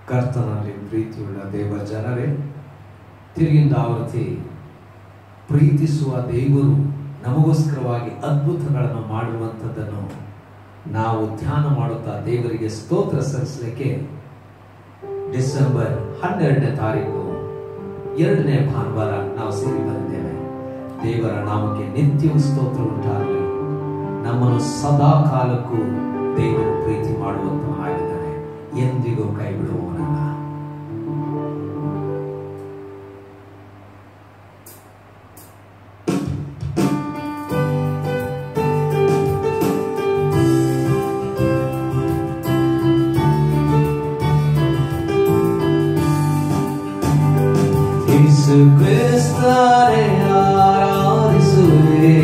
ಕರ್ತನಲ್ಲಿ ಪ್ರೀತಿಯುಳ್ಳ ದೇವ ಜನರೇ ತಿರುಗಿಂದ ಆವೃತ್ತಿ ಪ್ರೀತಿಸುವ ದೇವರು ನಮಗೋಸ್ಕರವಾಗಿ ಅದ್ಭುತಗಳನ್ನು ಮಾಡುವಂಥದ್ದನ್ನು ನಾವು ಧ್ಯಾನ ಮಾಡುತ್ತಾ ದೇವರಿಗೆ ಸ್ತೋತ್ರ ಸಲ್ಲಿಸಲಿಕ್ಕೆ ಡಿಸೆಂಬರ್ ಹನ್ನೆರಡನೇ ತಾರೀಕು ಎರಡನೇ ಭಾನುವಾರ ನಾವು ಸೇರಿ ಬಂದಿದ್ದೇವೆ ದೇವರ ನಾಮಕ್ಕೆ ನಿತ್ಯವೂ ಸ್ತೋತ್ರ ಉಂಟಾಗಲಿ ನಮ್ಮನ್ನು ಸದಾ ಕಾಲಕ್ಕೂ ದೇವರು ಪ್ರೀತಿ ಮಾಡುವಂತವನಾಗಿದ್ದಾನೆ ಎಂದಿಗೂ ಕೈ ಬಿಡುವವನಲ್ಲ ಯೇಸು ಕ್ರಿಸ್ತನೇ ಆರಾಧಿಸುವೆ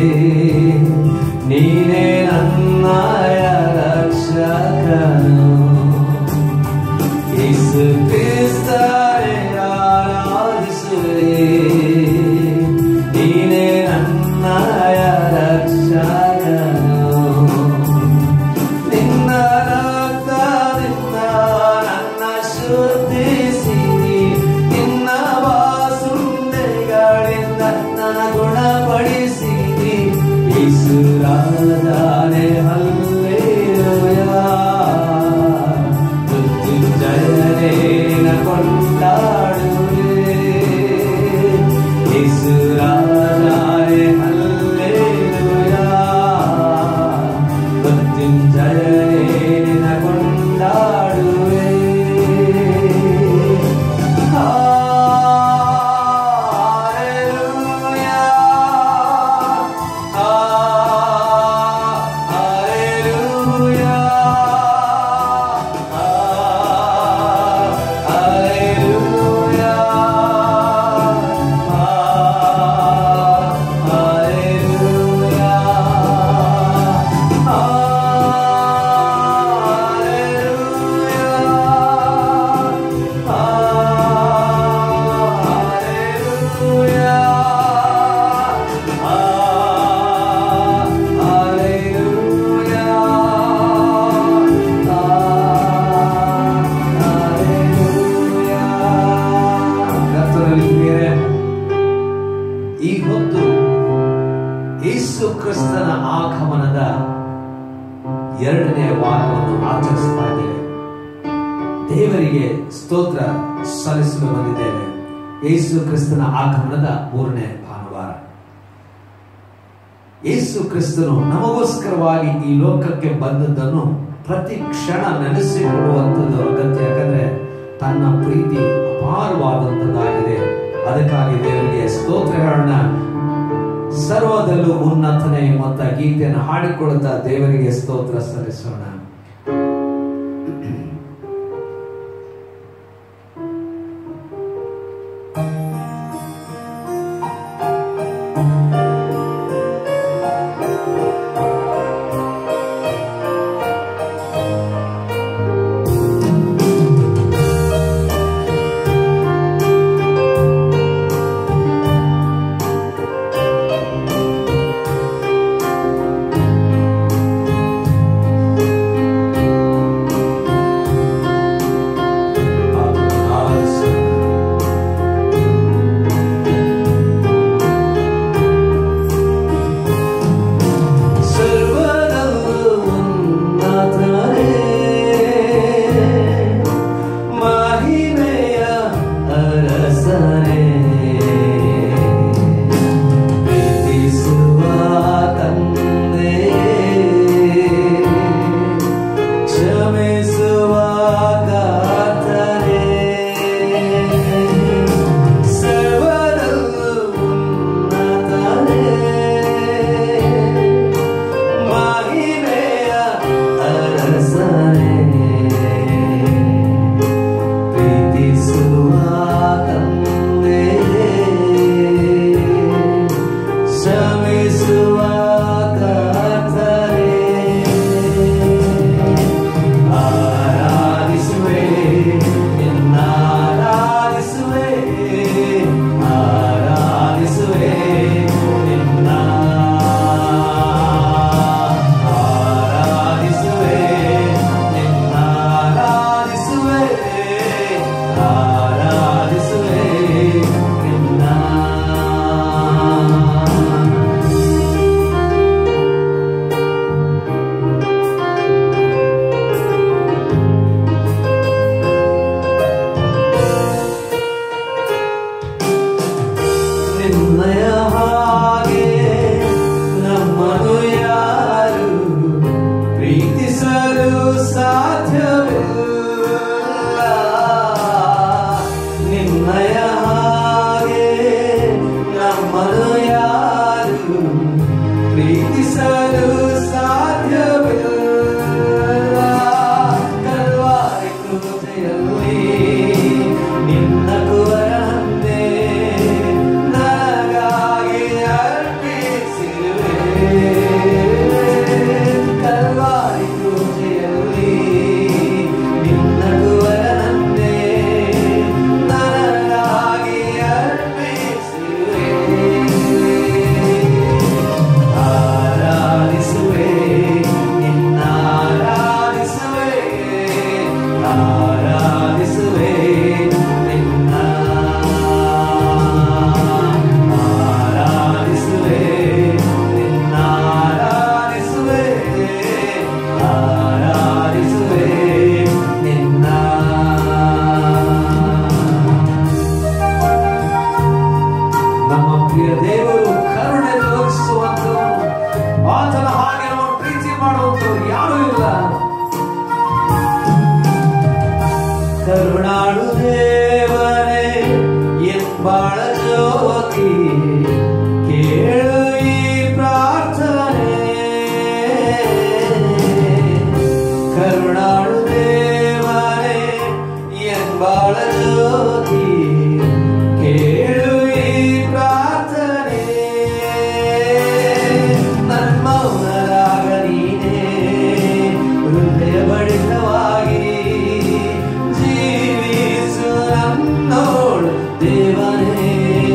ನೀನೇ ನನ್ನಯ ರಕ್ಷಕನು ಯೇಸು ಕ್ರಿಸ್ತನೇ ಆರಾಧಿಸುವೆ ನೀನೇ ನನ್ನಯ ರಕ್ಷಕನು ನಿನ್ನ ರಕ್ತದಿಂದ ನನ್ನ ಶುದ್ಧಿಸಿರಿ ನಿನ್ನ ವಾಸುಂಡೆಗಳಿಂದ ನನ್ನ ಗುಣಪಡಿಸಿರಿ ಈಸುರಾಧಾರೆ ಹಲ್ಲೇಲೂಯ ಮೃತ್ಯುಂಜಯನೇನ ಕೊಂಡಾಡುವೆ ಈಸುರಾಧಾರೆ ಹಲ್ಲೇಲೂಯ ಮೃತ್ಯುಂಜಯನೇನ ಕೊಂಡಾಡುವೆ ಈ ಹೊತ್ತು ಯೇಸು ಕ್ರಿಸ್ತನ ಆಗಮನದ ಎರಡನೇ ವಾರವನ್ನು ಆಚರಿಸ್ತಾ ಇದ್ದೇವೆ ದೇವರಿಗೆ ಸ್ತೋತ್ರ ಸಲ್ಲಿಸಲು ಬಂದಿದ್ದೇವೆ ಯೇಸು ಕ್ರಿಸ್ತನ ಆಗಮನದ ಮೂರನೇ ಭಾನುವಾರ ಯೇಸು ಕ್ರಿಸ್ತನು ನಮಗೋಸ್ಕರವಾಗಿ ಈ ಲೋಕಕ್ಕೆ ಬಂದದ್ದನ್ನು ಪ್ರತಿ ಕ್ಷಣ ನೆನೆಸಿಕೊಳ್ಳುವಂಥದ್ದು ಅಗತ್ಯ ಯಾಕಂದ್ರೆ ತನ್ನ ಪ್ರೀತಿ ಅಪಾರವಾದಂಥದ್ದಾಗಿದೆ ಅದಕ್ಕಾಗಿ ದೇವರಿಗೆ ಸ್ತೋತ್ರಗಳನ್ನ ಸರ್ವದಲ್ಲೂ ಉನ್ನತನೆ ಎಂಬಂತ ಗೀತೆಯನ್ನು ಹಾಡಿಕೊಳ್ಳುತ್ತಾ ದೇವರಿಗೆ ಸ್ತೋತ್ರ ಸಲ್ಲಿಸೋಣ ಿ ಪ್ರೀತಿಸಲು ಸಾಧ್ಯವಿಲ್ಲ ಕಲ್ವಾರಿ ಕೃಪೆಯಲ್ಲಿ ನಿನ್ನ ಕುವರಂತೆ ನನಗಾಗಿ ಅರ್ಪಿಸಿರುವೆ ಕಲ್ವಾರಿ ಕೃಪೆಯಲ್ಲಿ ನಿನ್ನ ಕುವರಂತೆ ನನಗಾಗಿ ಅರ್ಪಿಸಿರುವೆ ಆರಾಧಿಸುವೆ ನಿನ್ನ ಆರಾಧಿಸುವೆ ಆರಾಧಿಸುವೆ ನಿನ್ನ ಆರಾಧಿಸುವೆ ನಿನ್ನ ಆರಾಧಿಸುವೆ ಆರಾಧಿಸುವೆ ನಿನ್ನ ನಮ್ಮ ಪ್ರಿಯ ದೇವರು ಕರುಣೆ ತೋರಿಸುವಂತವನು ಆತನ ಹಾಗೆ ನಾವು ಪ್ರೀತಿ ಮಾಡುವಂತವ್ರು ಯಾರೂ ಇಲ್ಲ ಕರುಣಾಳು ದೇವನೇ ಎಂಬಾಳ ಜ್ಯೋತಿ ಕೇಳು ಈ ಪ್ರಾರ್ಥನೆ ಕರುಣಾಳು ದೇವನೇ ಎಂಬಾಳ ಜ್ಯೋತಿ ಕೇಳು ಈ ಪ್ರಾರ್ಥನೆ ನನ್ಮೌನರಾಗ ನೀನೇ ಹೃದಯ ಬಡಿತವಾಗಿ ಜೀವಿಸು ನನ್ನೋಳು ದೇವನೇ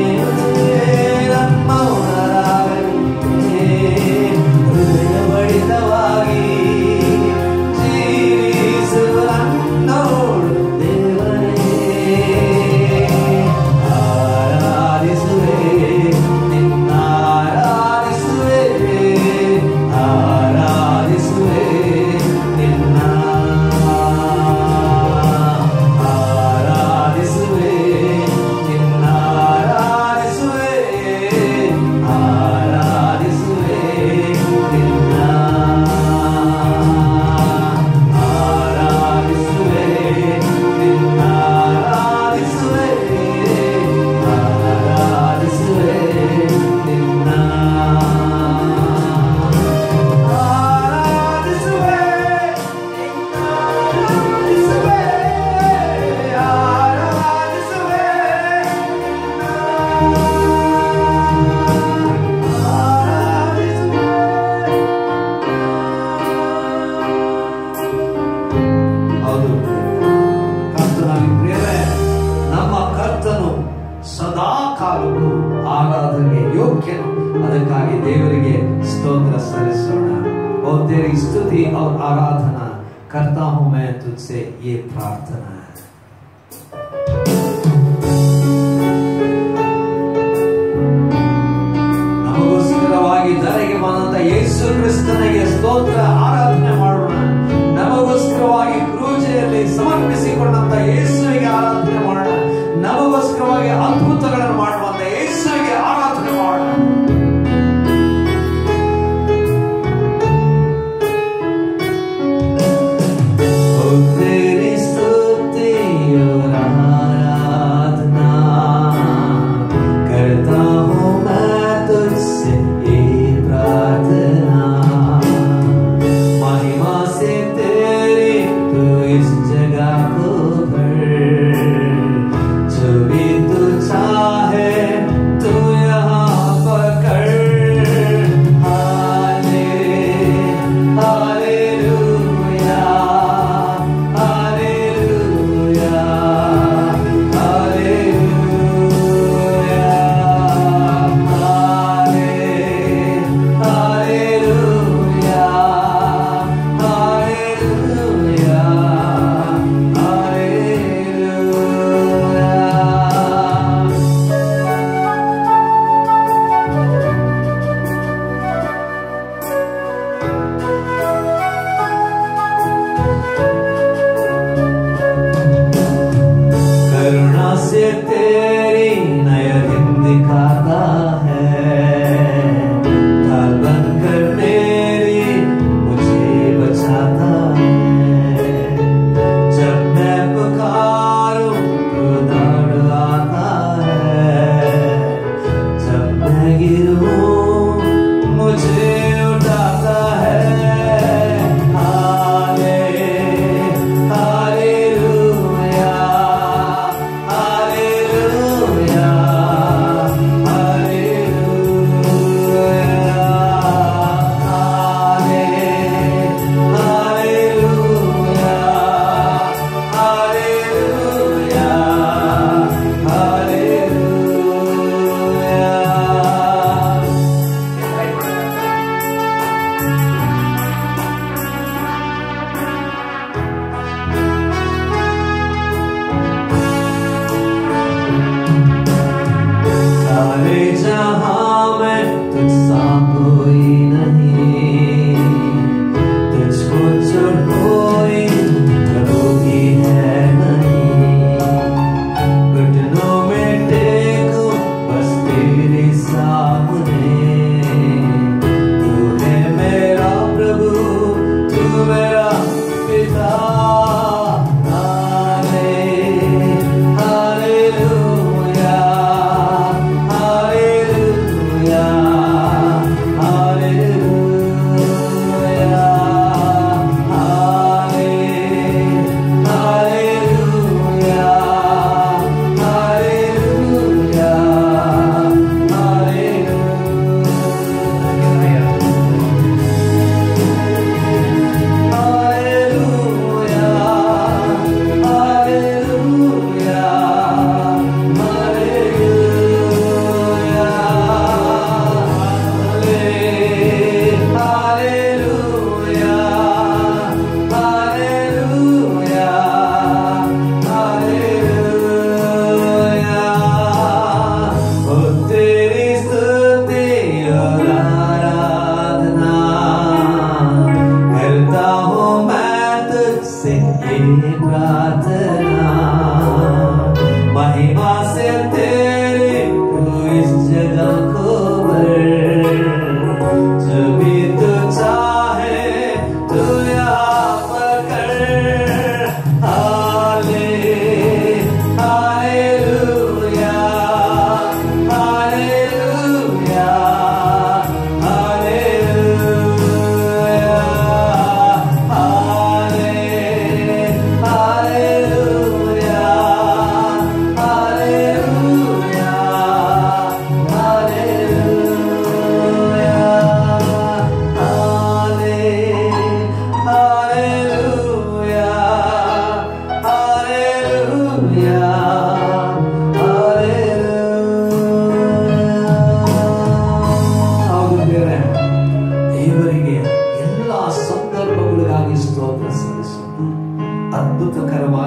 ನನ್ಮೌನರಾಗ ನೀನೇ ಹೃದಯ ಬಡಿತವಾಗಿ ಜೀವಿಸು ನನ್ನೋಳು ದೇವನೇ ಆರಾಧಿಸುವೆ ನಿನ್ನ ಆರಾಧಿಸುವೆ ಆರಾಧಿಸುವೆ ನಿನ್ನ ಆರಾಧಿಸುವೆ ನಿನ್ನ ಆರಾಧಿಸುವೆ ಆರಾಧಿಸುವೆ ನಿನ್ನ ಆರಾಧಿಸುವೆ ನಿನ್ನ ಆರಾಧಿಸುವೆ ಆರಾಧಿಸುವೆ ನಿನ್ನ ಆರಾಧಿಸುವೆ ನಿನ್ನ ಆರಾಧಿಸುವೆ ಆರಾಧಿಸುವೆ ಹೌದು ಕರ್ತನಲ್ಲಿ ಪ್ರಿಯರೇ ನಮ್ಮ ಕರ್ತನು ಸದಾ ಕಾಲಕ್ಕೂ ಆರಾಧನೆಗೆ ಯೋಗ್ಯನು ಅದಕ್ಕಾಗಿ ದೇವರಿಗೆ ಸ್ತೋತ್ರ ಸಲ್ಲಿಸೋಣ और तेरी स्तुति और आराधना करता हूं मैं तुझसे ये प्रार्थना ನಮಗೋಸ್ಕರವಾಗಿ ಧರೆಗೆ ಬಂದಂತ ಯೇಸು ಕ್ರಿಸ್ತನಿಗೆ ಸ್ತೋತ್ರ ಆರಾಧನೆ ಮಾಡೋಣ ನಮಗೋಸ್ಕರವಾಗಿ ಕ್ರೂಜೆಯಲ್ಲಿ ಸಮರ್ಪಿಸಿಕೊಂಡಂತ ಯೇಸುವಿಗೆ ಆರಾಧನೆ ಮಾಡೋಣ ನಮಗೋಸ್ಕರವಾಗಿ ಅದ್ಭುತಗಳನ್ನು ಮಾಡುವಂತ ಯೇಸುವಿಗೆ ಆರಾಧನೆ ಮಾಡೋಣ ओ तेरी स्तुति और आराधना करता हूँ मैं तुझसे ये प्रार्थना महिमा से तेरी तू इस जगह को भर जो भी तू चाह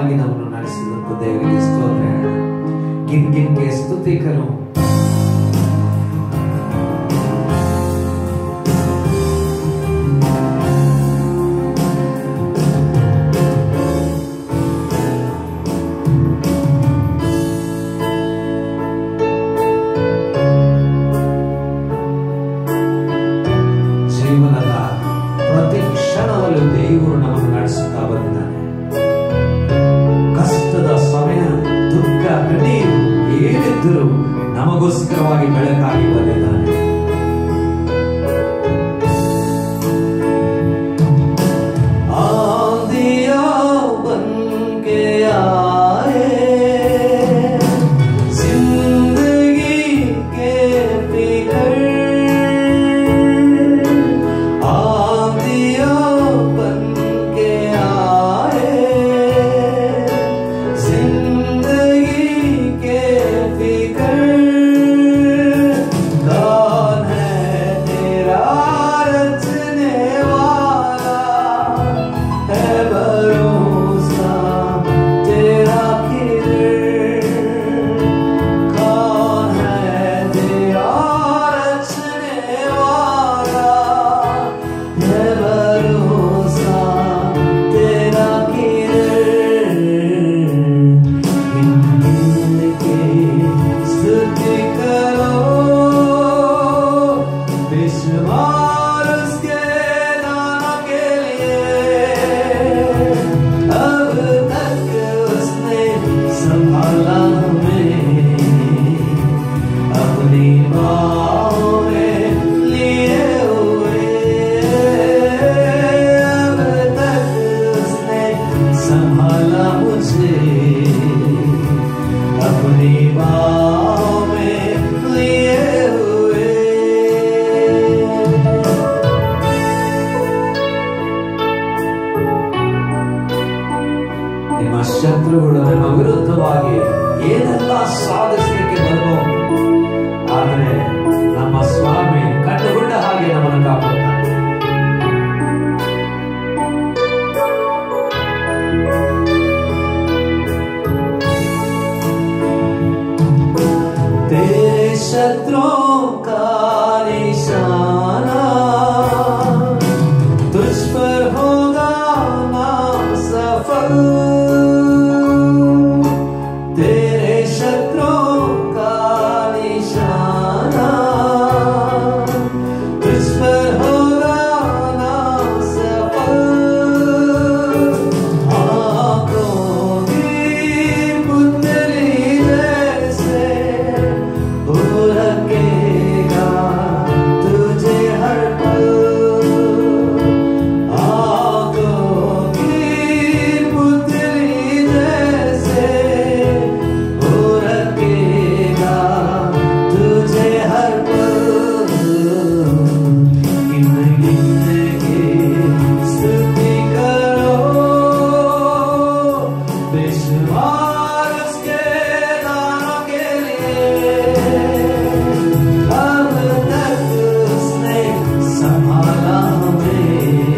ಸುರಕ್ಷಿತವಾಗಿ ನಮ್ಮನ್ನು ನಡೆಸಿದಂತ ದೇವರಿಗೆ ಸ್ತೋತ್ರ ಹೇಳೋಣ. ಗಿನ್ ಗಿನ್ಗೆ ಸ್ತುತಿಕರು ಜೀವನದ ಪ್ರತಿ ಕ್ಷಣದಲ್ಲೂ ದೇವರು ನಮ್ಮನ್ನು ನಡೆಸುತ್ತಾ ಬಂದಿದ್ದಾನೆ ಕಷ್ಟದ ಸಮಯ ದುಃಖ ಕಣ್ಣೀರು ಏನಿದ್ದರೂ ನಮಗೋಸ್ಕರವಾಗಿ ಬೆಳಕಾಗಿ ಬಂದಿದ್ದಾನೆ आंधिया बन के आए जिंदगी के फिकर आंधिया बन के आए जिंदगी के फिकर कौन है तेरा रचने वाला है भरोसा तेरा किरण कौन है तेरा रचने वाला है भरोसा तेरा किरण गिन गिन के स्तुति करो बेशुमार उसके दानों के लिए अब तक उसने संभाला हमें अपनी बाहों में लिए हुए अब तक उसने संभाला मुझे अपनी बाहों में लिए हुए ನಿಮ್ಮ ಶತ್ರುಗಳು ನಿಮ್ಮ ವಿರುದ್ಧವಾಗಿ ಏನೆಲ್ಲ ಸಾಧಿಸಲಿಕ್ಕೆ ಬರಬಹುದು ಆದರೆ ನಮ್ಮ ಸ್ವಾಮಿ ಕಣ್ಣುಗುಡ್ಡ ಹಾಗೆ ನಮ್ಮನ್ನು ಕಾಪಾಡ್ತಾನೆ तेरे शत्रुओं का निशाना तुझ पर होगा ना सफल तेरे शत्रुओं का निशाना तुझ पर होगा ना सफल आंखों की पुतली जैसे हो रखेगा तुझे हर पल आंखों की पुतली जैसे हो रखेगा तुझे हर पल गिन गिन के स्तुति करो बेशुमार उसके दानों के लिए अब तक उसने संभाला हमें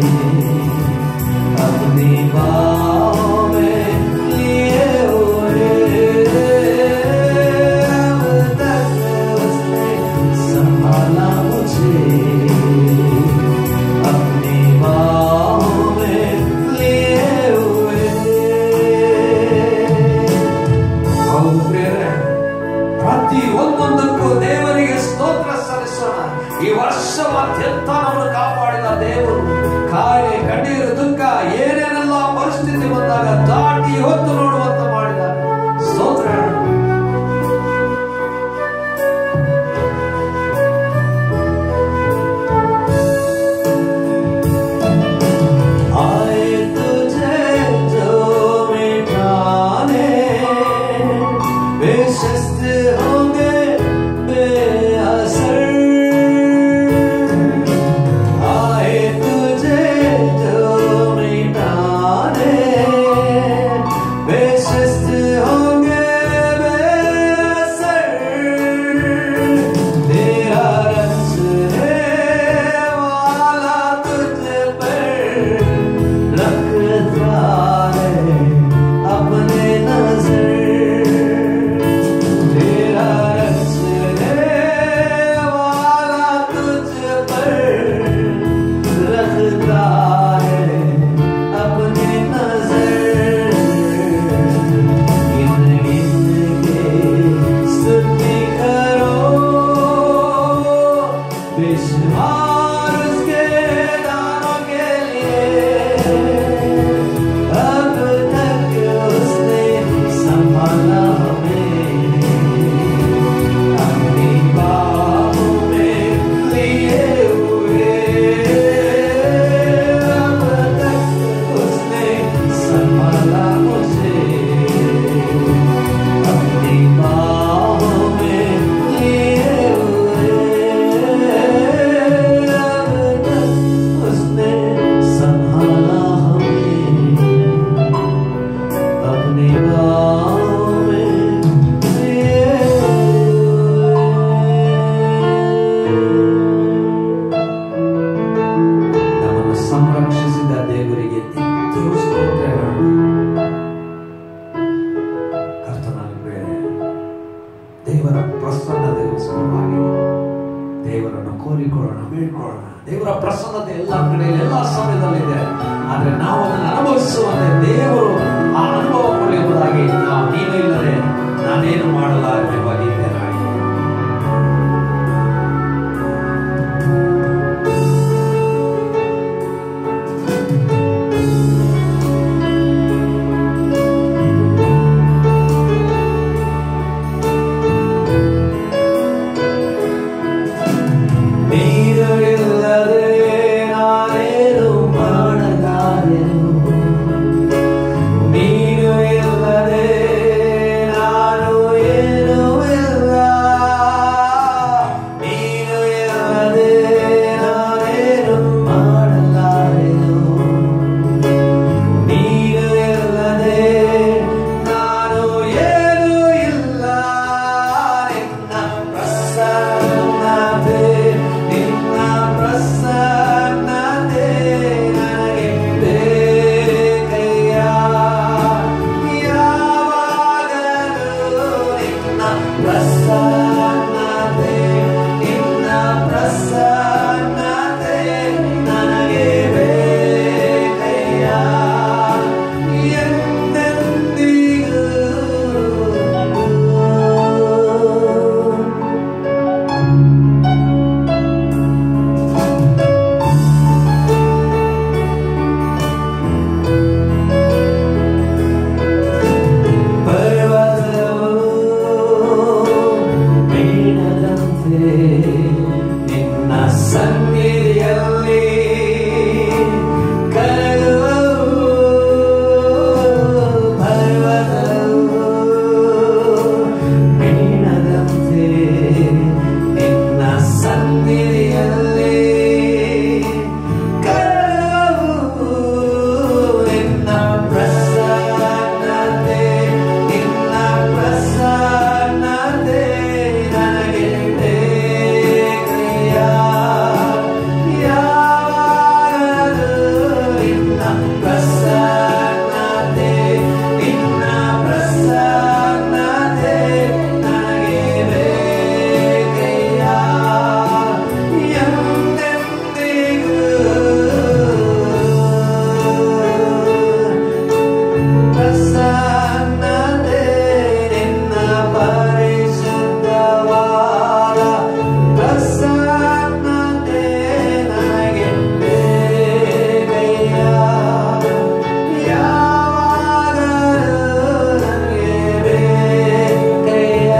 अपनी बाहों में लिए हुए अब तक उसने संभाला मुझे अपनी बाहों में लिए हुए ಹೌದು ಪ್ರಿಯರೇ ಪ್ರತಿ ಒಂದೊಂದಕ್ಕೂ ದೇವರಿಗೆ ಸ್ತೋತ್ರ ಸಲ್ಲಿಸೋಣ ಈ ವರ್ಷವಾದ್ಯಂತ ನಮ್ಮನ್ನು ಕಾಪಾಡಿದ ದೇವರು ಕಾಯಿಲೆ ಕಣ್ಣೀರು ದುಃಖ ಏನೇನೆಲ್ಲ ಪರಿಸ್ಥಿತಿ ಬಂದಾಗ ದಾಟಿ ಹೊತ್ತು ನೋಡುವಂತ ಮಾಡಿದ ಸ್ತೋತ್ರ ಹೇಳೋಣ. आए तुझे जो मिटाने बेशस्त होंगे बेअसर आए तुझे जो मिटाने बेशस्त ದೇವರ ಪ್ರಸನ್ನತೆ ಎಲ್ಲ ಕಡೆಯಲ್ಲಿ ಎಲ್ಲ ಸಮಯದಲ್ಲಿದೆ ಆದ್ರೆ ನಾವು ಅದನ್ನು ಅನುಭವಿಸುವಂತೆ ದೇವರು ಆ ಅನುಭವ ಕೊಡುವುದಾಗಿ ನಾವು ನೀನು ಇಲ್ಲದೆ ನಾನೇನು ಮಾಡಲಾರಬೇಕಾಗಿದೆ ನಾಯಿ ನೀರು ಇಲ್ಲದೆ ನಾನೇನು ಮಾಡಲಾರೆನು ನೀನು ಇಲ್ಲದೆ ನಾನು ಏನೂ ಇಲ್ಲ ನೀನು ಇಲ್ಲದೆ ನಾನೇನು ಮಾಡಲಾರೆನು ನೀನು ಇಲ್ಲದೆ ನಾನು ಏನೂ ಇಲ್ಲ ನಿನ್ನ ಪ್ರಸನ್ನತೆ ನಿನ್ನ ಪ್ರಸನ್ನತೆ ನನಗೆ ಬೇಕಯ್ಯ ಯಾವಾಗಲೂ ನಿನ್ನ ಪ್ರಸನ್ನತೆ ನಿನ್ನ ಪ್ರಸನ್ನತೆ ನನಗೆ ಬೇಕಯ್ಯ ಎಂದೆಂದಿಗೂ ಪರ್ವತವು ಮೇಣದಂತೆ ನಿನ್ನ ಸನ್ನಿಧಿಯಲ್ಲಿ ಕರಗುವವು ಪರ್ವತವು ಮೇಣದಂತೆ ನಿನ್ನ ಸನ್ನಿಧಿಯಲ್ಲಿ ಕರಗುವವು ನಿನ್ನ ಪ್ರಸನ್ನತೆ ನಿನ್ನ ಪ್ರಸನ್ನತೆ ನನಗೆ ಬೇಕಯ್ಯ ಯಾವಾಗಲೂ ನಿನ್ನ ಪ್ರಸನ್ನತೆ ನಿನ್ನ ಪ್ರಸನ್ನತೆ ನನಗೆ ಬೇಕಯ್ಯ ಎಂದೆಂದಿಗೂ ಪ್ರಸನ್ನತೆ ನಿನ್ನ ಪರಿಶುದ್ಧವಾದ ಪ್ರಸನ್ನತೆ ನನಗೆ ಬೇಕಯ್ಯ ಯಾವಾಗಲೂ ನನಗೆ ಬೇಕಯ್ಯ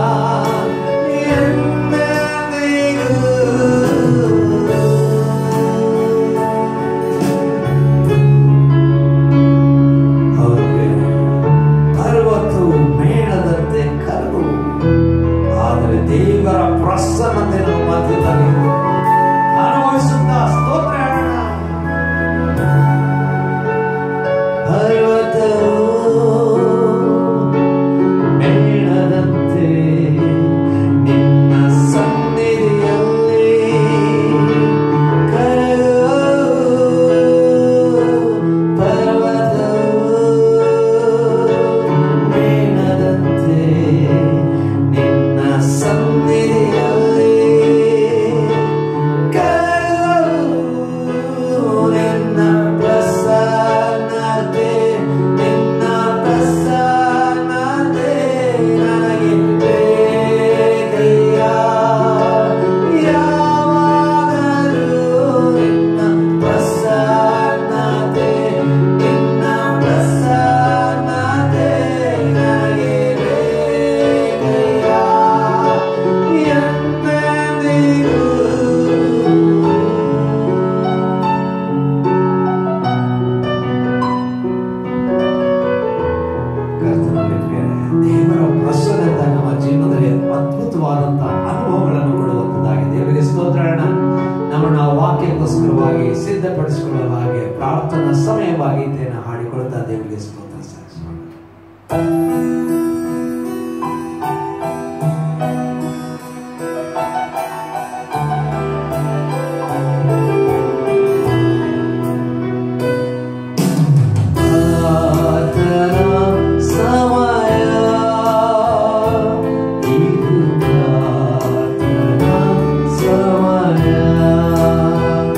ಎಂದೆಂದಿಗೂ ಅವ್ರಿಗೆ ಪರ್ವತವು ಮೇಣದಂತೆ ಕರಗು ಆದರೆ ದೇವರ ಪ್ರಸನ್ನತೆ ನಮ್ಮ ಮಧ್ಯದಲ್ಲಿ ಅನುಭವಿಸುತ್ತಾ ಸ್ತೋತ್ರ ಹೇಳೋಣ ಪರ್ವತವು ಮೇಣದಂತೆ ನಿನ್ನ ಸನ್ನಿಧಿಯಲ್ಲಿ ಕರಗುವವು ಪರ್ವತವು ಮೇಣದಂತೆ ನಿನ್ನ ಸನ್ನಿಧಿಯಲ್ಲಿ ಕರಗುವವು ನಿನ್ನ ಪ್ರಸನ್ನತೆ ನಿನ್ನ ಪ್ರಸನ್ನತೆ ನನಗೆ ಬೇಕಯ್ಯ ಯಾವಾಗಲೂ ನಿನ್ನ ಪ್ರಸನ್ನತೆ ನಿನ್ನ ಪ್ರಸನ್ನತೆ ನನಗೆ ಬೇಕಯ್ಯ ಕರ್ತನಲ್ಲಿ ದೇವರ ಪ್ರಸನ್ನತ ನಮ್ಮ ಜೀವನದಲ್ಲಿ ಅದ್ಭುತವಾದಂತಹ ಅನುಭವಗಳನ್ನು ಕೊಡುವಂತದ್ದಾಗಿ ದೇವರಿಗೆ ಸ್ತೋತ್ರ ಹೇಳೋಣ. ನಮ್ಮನ್ನು ಆ ವಾಕ್ಯಕ್ಕೋಸ್ಕರವಾಗಿ ಸಿದ್ಧಪಡಿಸಿಕೊಳ್ಳುವ ಹಾಗೆ ಪ್ರಾರ್ಥನಾ ಸಮಯವಾಗಿ ಇದನ್ನು ಹಾಡಿಕೊಳ್ತಾ ದೇವರಿಗೆ ಸ್ತೋತ್ರ ಸಲ್ಲಿಸೋಣ ಪ್ರಾರ್ಥನಾ ಸಮಯ ಇದು ಪ್ರಾರ್ಥನಾ ಸಮಯ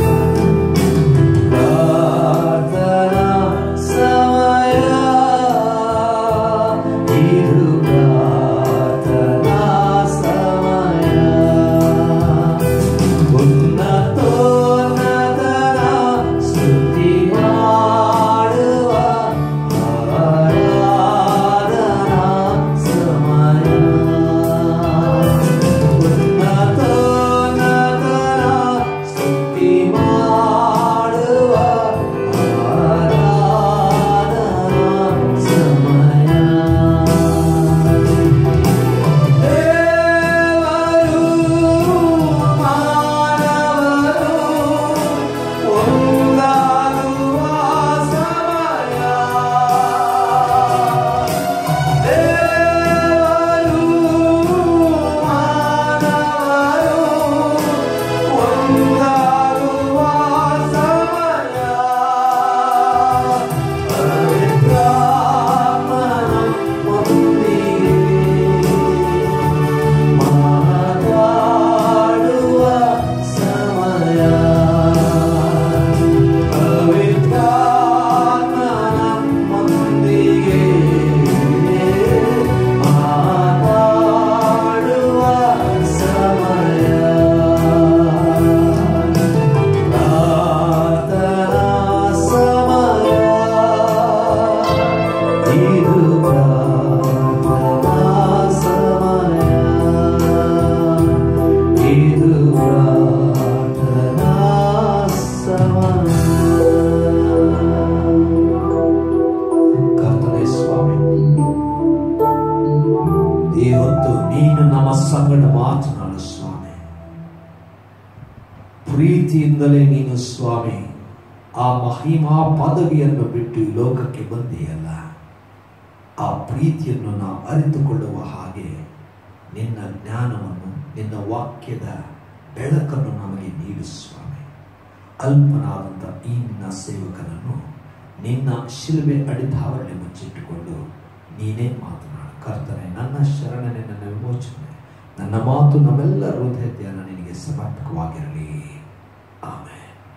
ನೀನು ಸ್ವಾಮಿ ಆ ಮಹಿಮಾ ಪದವಿಯನ್ನು ಬಿಟ್ಟು ಈ ಲೋಕಕ್ಕೆ ಬಂದೆಯಲ್ಲ ಆ ಪ್ರೀತಿಯನ್ನು ನಾವು ಅರಿತುಕೊಳ್ಳುವ ಹಾಗೆ ನಿನ್ನ ಜ್ಞಾನವನ್ನು ನಿನ್ನ ವಾಕ್ಯದ ಬೆಳಕನ್ನು ನಮಗೆ ನೀಡು ಸ್ವಾಮಿ ಅಲ್ಪನಾದಂಥ ಈ ನಿನ್ನ ಸೇವಕನನ್ನು ನಿನ್ನ ಶಿಲ್ಬೆ ಅಡಿಧಾವರಣೆ ಮುಚ್ಚಿಟ್ಟುಕೊಂಡು ನೀನೇ ಮಾತನಾಡು ಕರ್ತನೆ ನನ್ನ ಶರಣನೆ ನನ್ನ ವಿಮೋಚನೆ ನನ್ನ ಮಾತು ನಮ್ಮೆಲ್ಲ ಹೃದಯ ಧ್ಯಾನ ನಿನಗೆ ಸಮರ್ಪಕವಾಗಿರಲಿ ಆಮೇಲೆ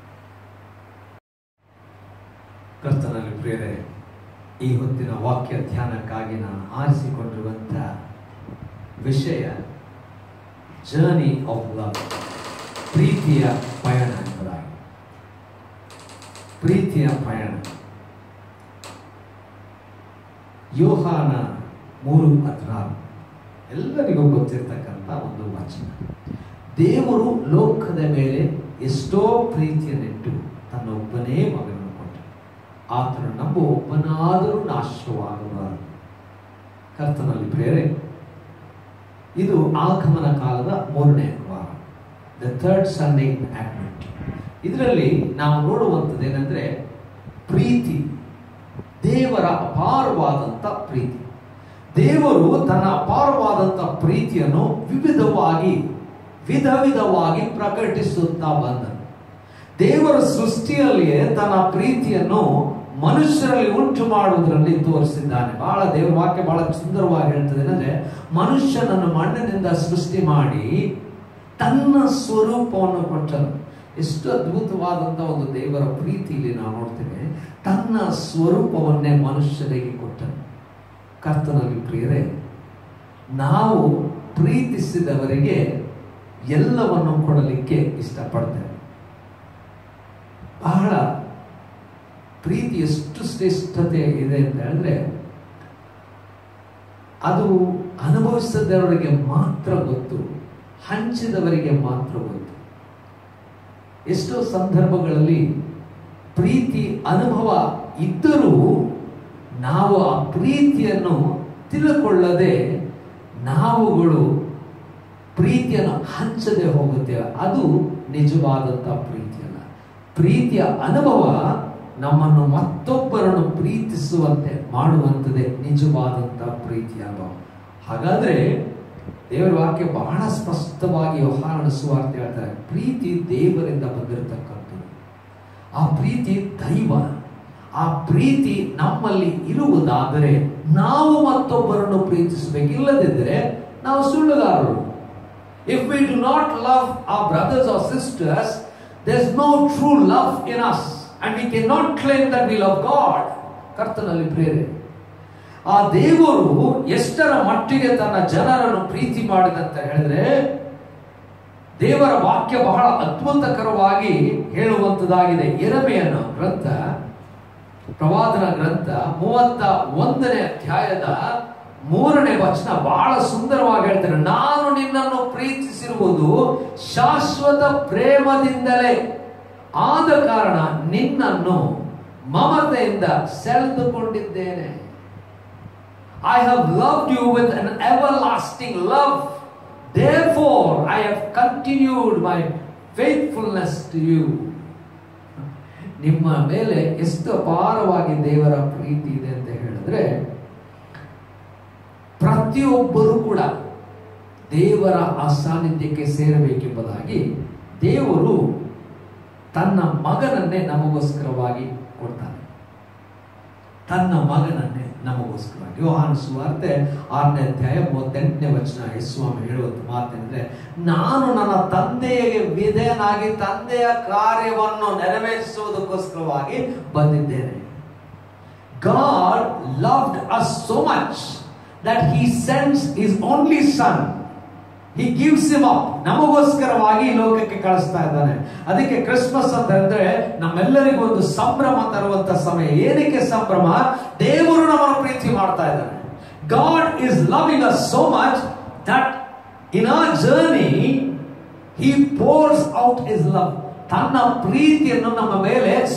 ಕರ್ತನಲ್ಲಿ ಪ್ರಿಯರೇ ಈ ಹೊತ್ತಿನ ವಾಕ್ಯ ಧ್ಯಾನಕ್ಕಾಗಿ ನಾನು ಆರಿಸಿಕೊಂಡಿರುವಂಥ ವಿಷಯ ಜರ್ನಿ ಆಫ್ ಲವ್ ಪ್ರೀತಿಯ ಪಯಣ ಎಂಬುದಾಗಿ ಪ್ರೀತಿಯ ಪಯಣ ಯೋಹಾನ ಮೂರು ಹದಿನಾರು ಎಲ್ಲರಿಗೂ ಗೊತ್ತಿರ್ತಕ್ಕಂಥ ಒಂದು ವಚನ ದೇವರು ಲೋಕದ ಮೇಲೆ ಎಷ್ಟೋ ಪ್ರೀತಿಯನ್ನಿಟ್ಟು ತನ್ನ ಒಬ್ಬನೇ ಮಗನನ್ನು ಕೊಟ್ಟರು ಆತನು ನಮ್ಮ ಒಬ್ಬನಾದರೂ ನಾಶವಾಗಬಾರದು ಕರ್ತನಲ್ಲಿ ಪ್ರೇರೆ ಇದು ಆಗಮನ ಕಾಲದ ಮೂರನೇ ವಾರ the third Sunday in Advent ಇದರಲ್ಲಿ ನಾವು ನೋಡುವಂಥದ್ದು ಏನಂದ್ರೆ ಪ್ರೀತಿ ದೇವರ ಅಪಾರವಾದಂಥ ಪ್ರೀತಿ ದೇವರು ತನ್ನ ಅಪಾರವಾದಂಥ ಪ್ರೀತಿಯನ್ನು ವಿವಿಧವಾಗಿ ವಿಧ ವಿಧವಾಗಿ ಪ್ರಕಟಿಸುತ್ತಾ ಬಂದನು ದೇವರ ಸೃಷ್ಟಿಯಲ್ಲಿಯೇ ತನ್ನ ಪ್ರೀತಿಯನ್ನು ಮನುಷ್ಯರಲ್ಲಿ ಉಂಟು ಮಾಡುವುದರಲ್ಲಿ ತೋರಿಸಿದ್ದಾನೆ ಬಹಳ ದೇವರ ವಾಕ್ಯ ಬಹಳ ಸುಂದರವಾಗಿ ಹೇಳ್ತದೆ ಏನಂದ್ರೆ ಮನುಷ್ಯನನ್ನು ಮಣ್ಣಿನಿಂದ ಸೃಷ್ಟಿ ಮಾಡಿ ತನ್ನ ಸ್ವರೂಪವನ್ನು ಕೊಟ್ಟನು ಎಷ್ಟು ಅದ್ಭುತವಾದಂಥ ಒಂದು ದೇವರ ಪ್ರೀತಿಯಲ್ಲಿ ನಾವು ನೋಡ್ತೇವೆ ತನ್ನ ಸ್ವರೂಪವನ್ನೇ ಮನುಷ್ಯರಿಗೆ ಕೊಟ್ಟನು ಕರ್ತನಲ್ಲಿ ಪ್ರಿಯರೇ ನಾವು ಪ್ರೀತಿಸಿದವರಿಗೆ ಎಲ್ಲವನ್ನು ಕೊಡಲಿಕ್ಕೆ ಇಷ್ಟಪಡ್ತೇವೆ ಬಹಳ ಪ್ರೀತಿ ಎಷ್ಟು ಶ್ರೇಷ್ಠತೆ ಇದೆ ಅಂತ ಹೇಳಿದ್ರೆ ಅದು ಅನುಭವಿಸಿದವರಿಗೆ ಮಾತ್ರ ಗೊತ್ತು ಹಂಚಿದವರಿಗೆ ಮಾತ್ರ ಗೊತ್ತು ಎಷ್ಟೋ ಸಂದರ್ಭಗಳಲ್ಲಿ ಪ್ರೀತಿ ಅನುಭವ ಇದ್ದರೂ ನಾವು ಆ ಪ್ರೀತಿಯನ್ನು ತಿಳ್ಕೊಳ್ಳದೆ ನಾವುಗಳು ಪ್ರೀತಿಯನ್ನು ಹಂಚದೆ ಹೋಗುತ್ತೇವೆ ಅದು ನಿಜವಾದಂಥ ಪ್ರೀತಿ ಅಲ್ಲ ಪ್ರೀತಿಯ ಅನುಭವ ನಮ್ಮನ್ನು ಮತ್ತೊಬ್ಬರನ್ನು ಪ್ರೀತಿಸುವಂತೆ ಮಾಡುವಂಥದ್ದೇ ನಿಜವಾದಂಥ ಪ್ರೀತಿಯ ಅನುಭವ ಹಾಗಾದ್ರೆ ದೇವರ ವಾಕ್ಯ ಬಹಳ ಸ್ಪಷ್ಟವಾಗಿ ವ್ಯವಹಾರ ಸುವಾರ್ತೆ ಹೇಳ್ತಾರೆ ಪ್ರೀತಿ ದೇವರಿಂದ ಬಂದಿರತಕ್ಕಂಥದ್ದು ಆ ಪ್ರೀತಿ ದೈವ ಆ ಪ್ರೀತಿ ನಮ್ಮಲ್ಲಿ ಇರುವುದಾದರೆ ನಾವು ಮತ್ತೊಬ್ಬರನ್ನು ಪ್ರೀತಿಸಬೇಕು ಇಲ್ಲದಿದ್ದರೆ ನಾವು ಸುಳ್ಳುಗಾರರು if we do not love our brothers or sisters there's no true love in us and we cannot claim that we love God ಕರ್ತನಲ್ಲಿ ಪ್ರೇರೆ ಆ ದೇವರು ಎಷ್ಟರ ಮಟ್ಟಿಗೆ ತನ್ನ ಜನರನ್ನು ಪ್ರೀತಿ ಮಾಡಿದಂತ ಹೇಳಿದ್ರೆ ದೇವರ ವಾಕ್ಯ ಬಹಳ ಅದ್ಭುತಕರವಾಗಿ ಹೇಳುವಂತದಾಗಿದೆ ಎರಮೆಯನ್ನ ಗ್ರಂಥ ಪ್ರವಾದನ ಗ್ರಂಥ ಮೂವತ್ತ ಒಂದನೇ ಅಧ್ಯಾಯದ ಮೂರನೇ ವಚನ ಬಹಳ ಸುಂದರವಾಗಿ ಹೇಳ್ತಾರೆ ನಾನು ನಿನ್ನನ್ನು ಪ್ರೀತಿಸಿರುವುದು ಶಾಶ್ವತ ಪ್ರೇಮದಿಂದಲೇ ಆದ ಕಾರಣ ನಿನ್ನನ್ನು ಮಮತೆಯಿಂದ ಸೆಳೆದುಕೊಂಡಿದ್ದೇನೆ I have loved you with an everlasting love. Therefore, I have continued my faithfulness to you. ನಿಮ್ಮ ಮೇಲೆ ಎಷ್ಟು ಅಪಾರವಾಗಿ ದೇವರ ಪ್ರೀತಿ ಇದೆ ಅಂತ ಹೇಳಿದ್ರೆ ಪ್ರತಿಯೊಬ್ಬರೂ ಕೂಡ ದೇವರ ಆ ಸಾನ್ನಿಧ್ಯಕ್ಕೆ ಸೇರಬೇಕೆಂಬುದಾಗಿ ದೇವರು ತನ್ನ ಮಗನನ್ನೇ ನಮಗೋಸ್ಕರವಾಗಿ ಕೊಡ್ತಾನೆ ತನ್ನ ಮಗನನ್ನೇ ನಮಗೋಸ್ಕರವಾಗಿ ಯೋಹಾನ ಸುವಾರ್ತೆ ಆರನೇ ಅಧ್ಯಾಯ ಮೂವತ್ತೆಂಟನೇ ವಚನ ಯೇಸುಸ್ವಾಮಿ ಹೇಳುವಂತ ಮಾತೇನೆಂದ್ರೆ ನಾನು ನನ್ನ ತಂದೆಗೆ ವಿಧೇಯನಾಗಿ ತಂದೆಯ ಕಾರ್ಯವನ್ನು ನೆರವೇರಿಸುವುದಕ್ಕೋಸ್ಕರವಾಗಿ ಬಂದಿದ್ದೇನೆ God loved us so much that he sends his only son he gives him up ನಮಗೋಸ್ಕರವಾಗಿ ಈ ಲೋಕಕ್ಕೆ ಕಳಿಸ್ತಾ ಇದ್ದಾನೆ ಅದಕ್ಕೆ ಕ್ರಿಸ್ಮಸ್ ಅಂತ ಹೇಳಿದ್ರೆ ನಮ್ಮೆಲ್ಲರಿಗೂ ಒಂದು ಸಂಭ್ರಮ ತರುವಂತ ಸಮಯ ಏನಕ್ಕೆ ಸಂಭ್ರಮ ದೇವರು ನಮ್ಮನ್ನು ಪ್ರೀತಿ ಮಾಡ್ತಾ ಇದ್ದಾನೆ God is loving us so much that in a journey he pours out is love ತನ್ನ ಪ್ರೀತಿಯನ್ನು ನಮ್ಮ ಮೇಲೆ ಸುರಿಸುವ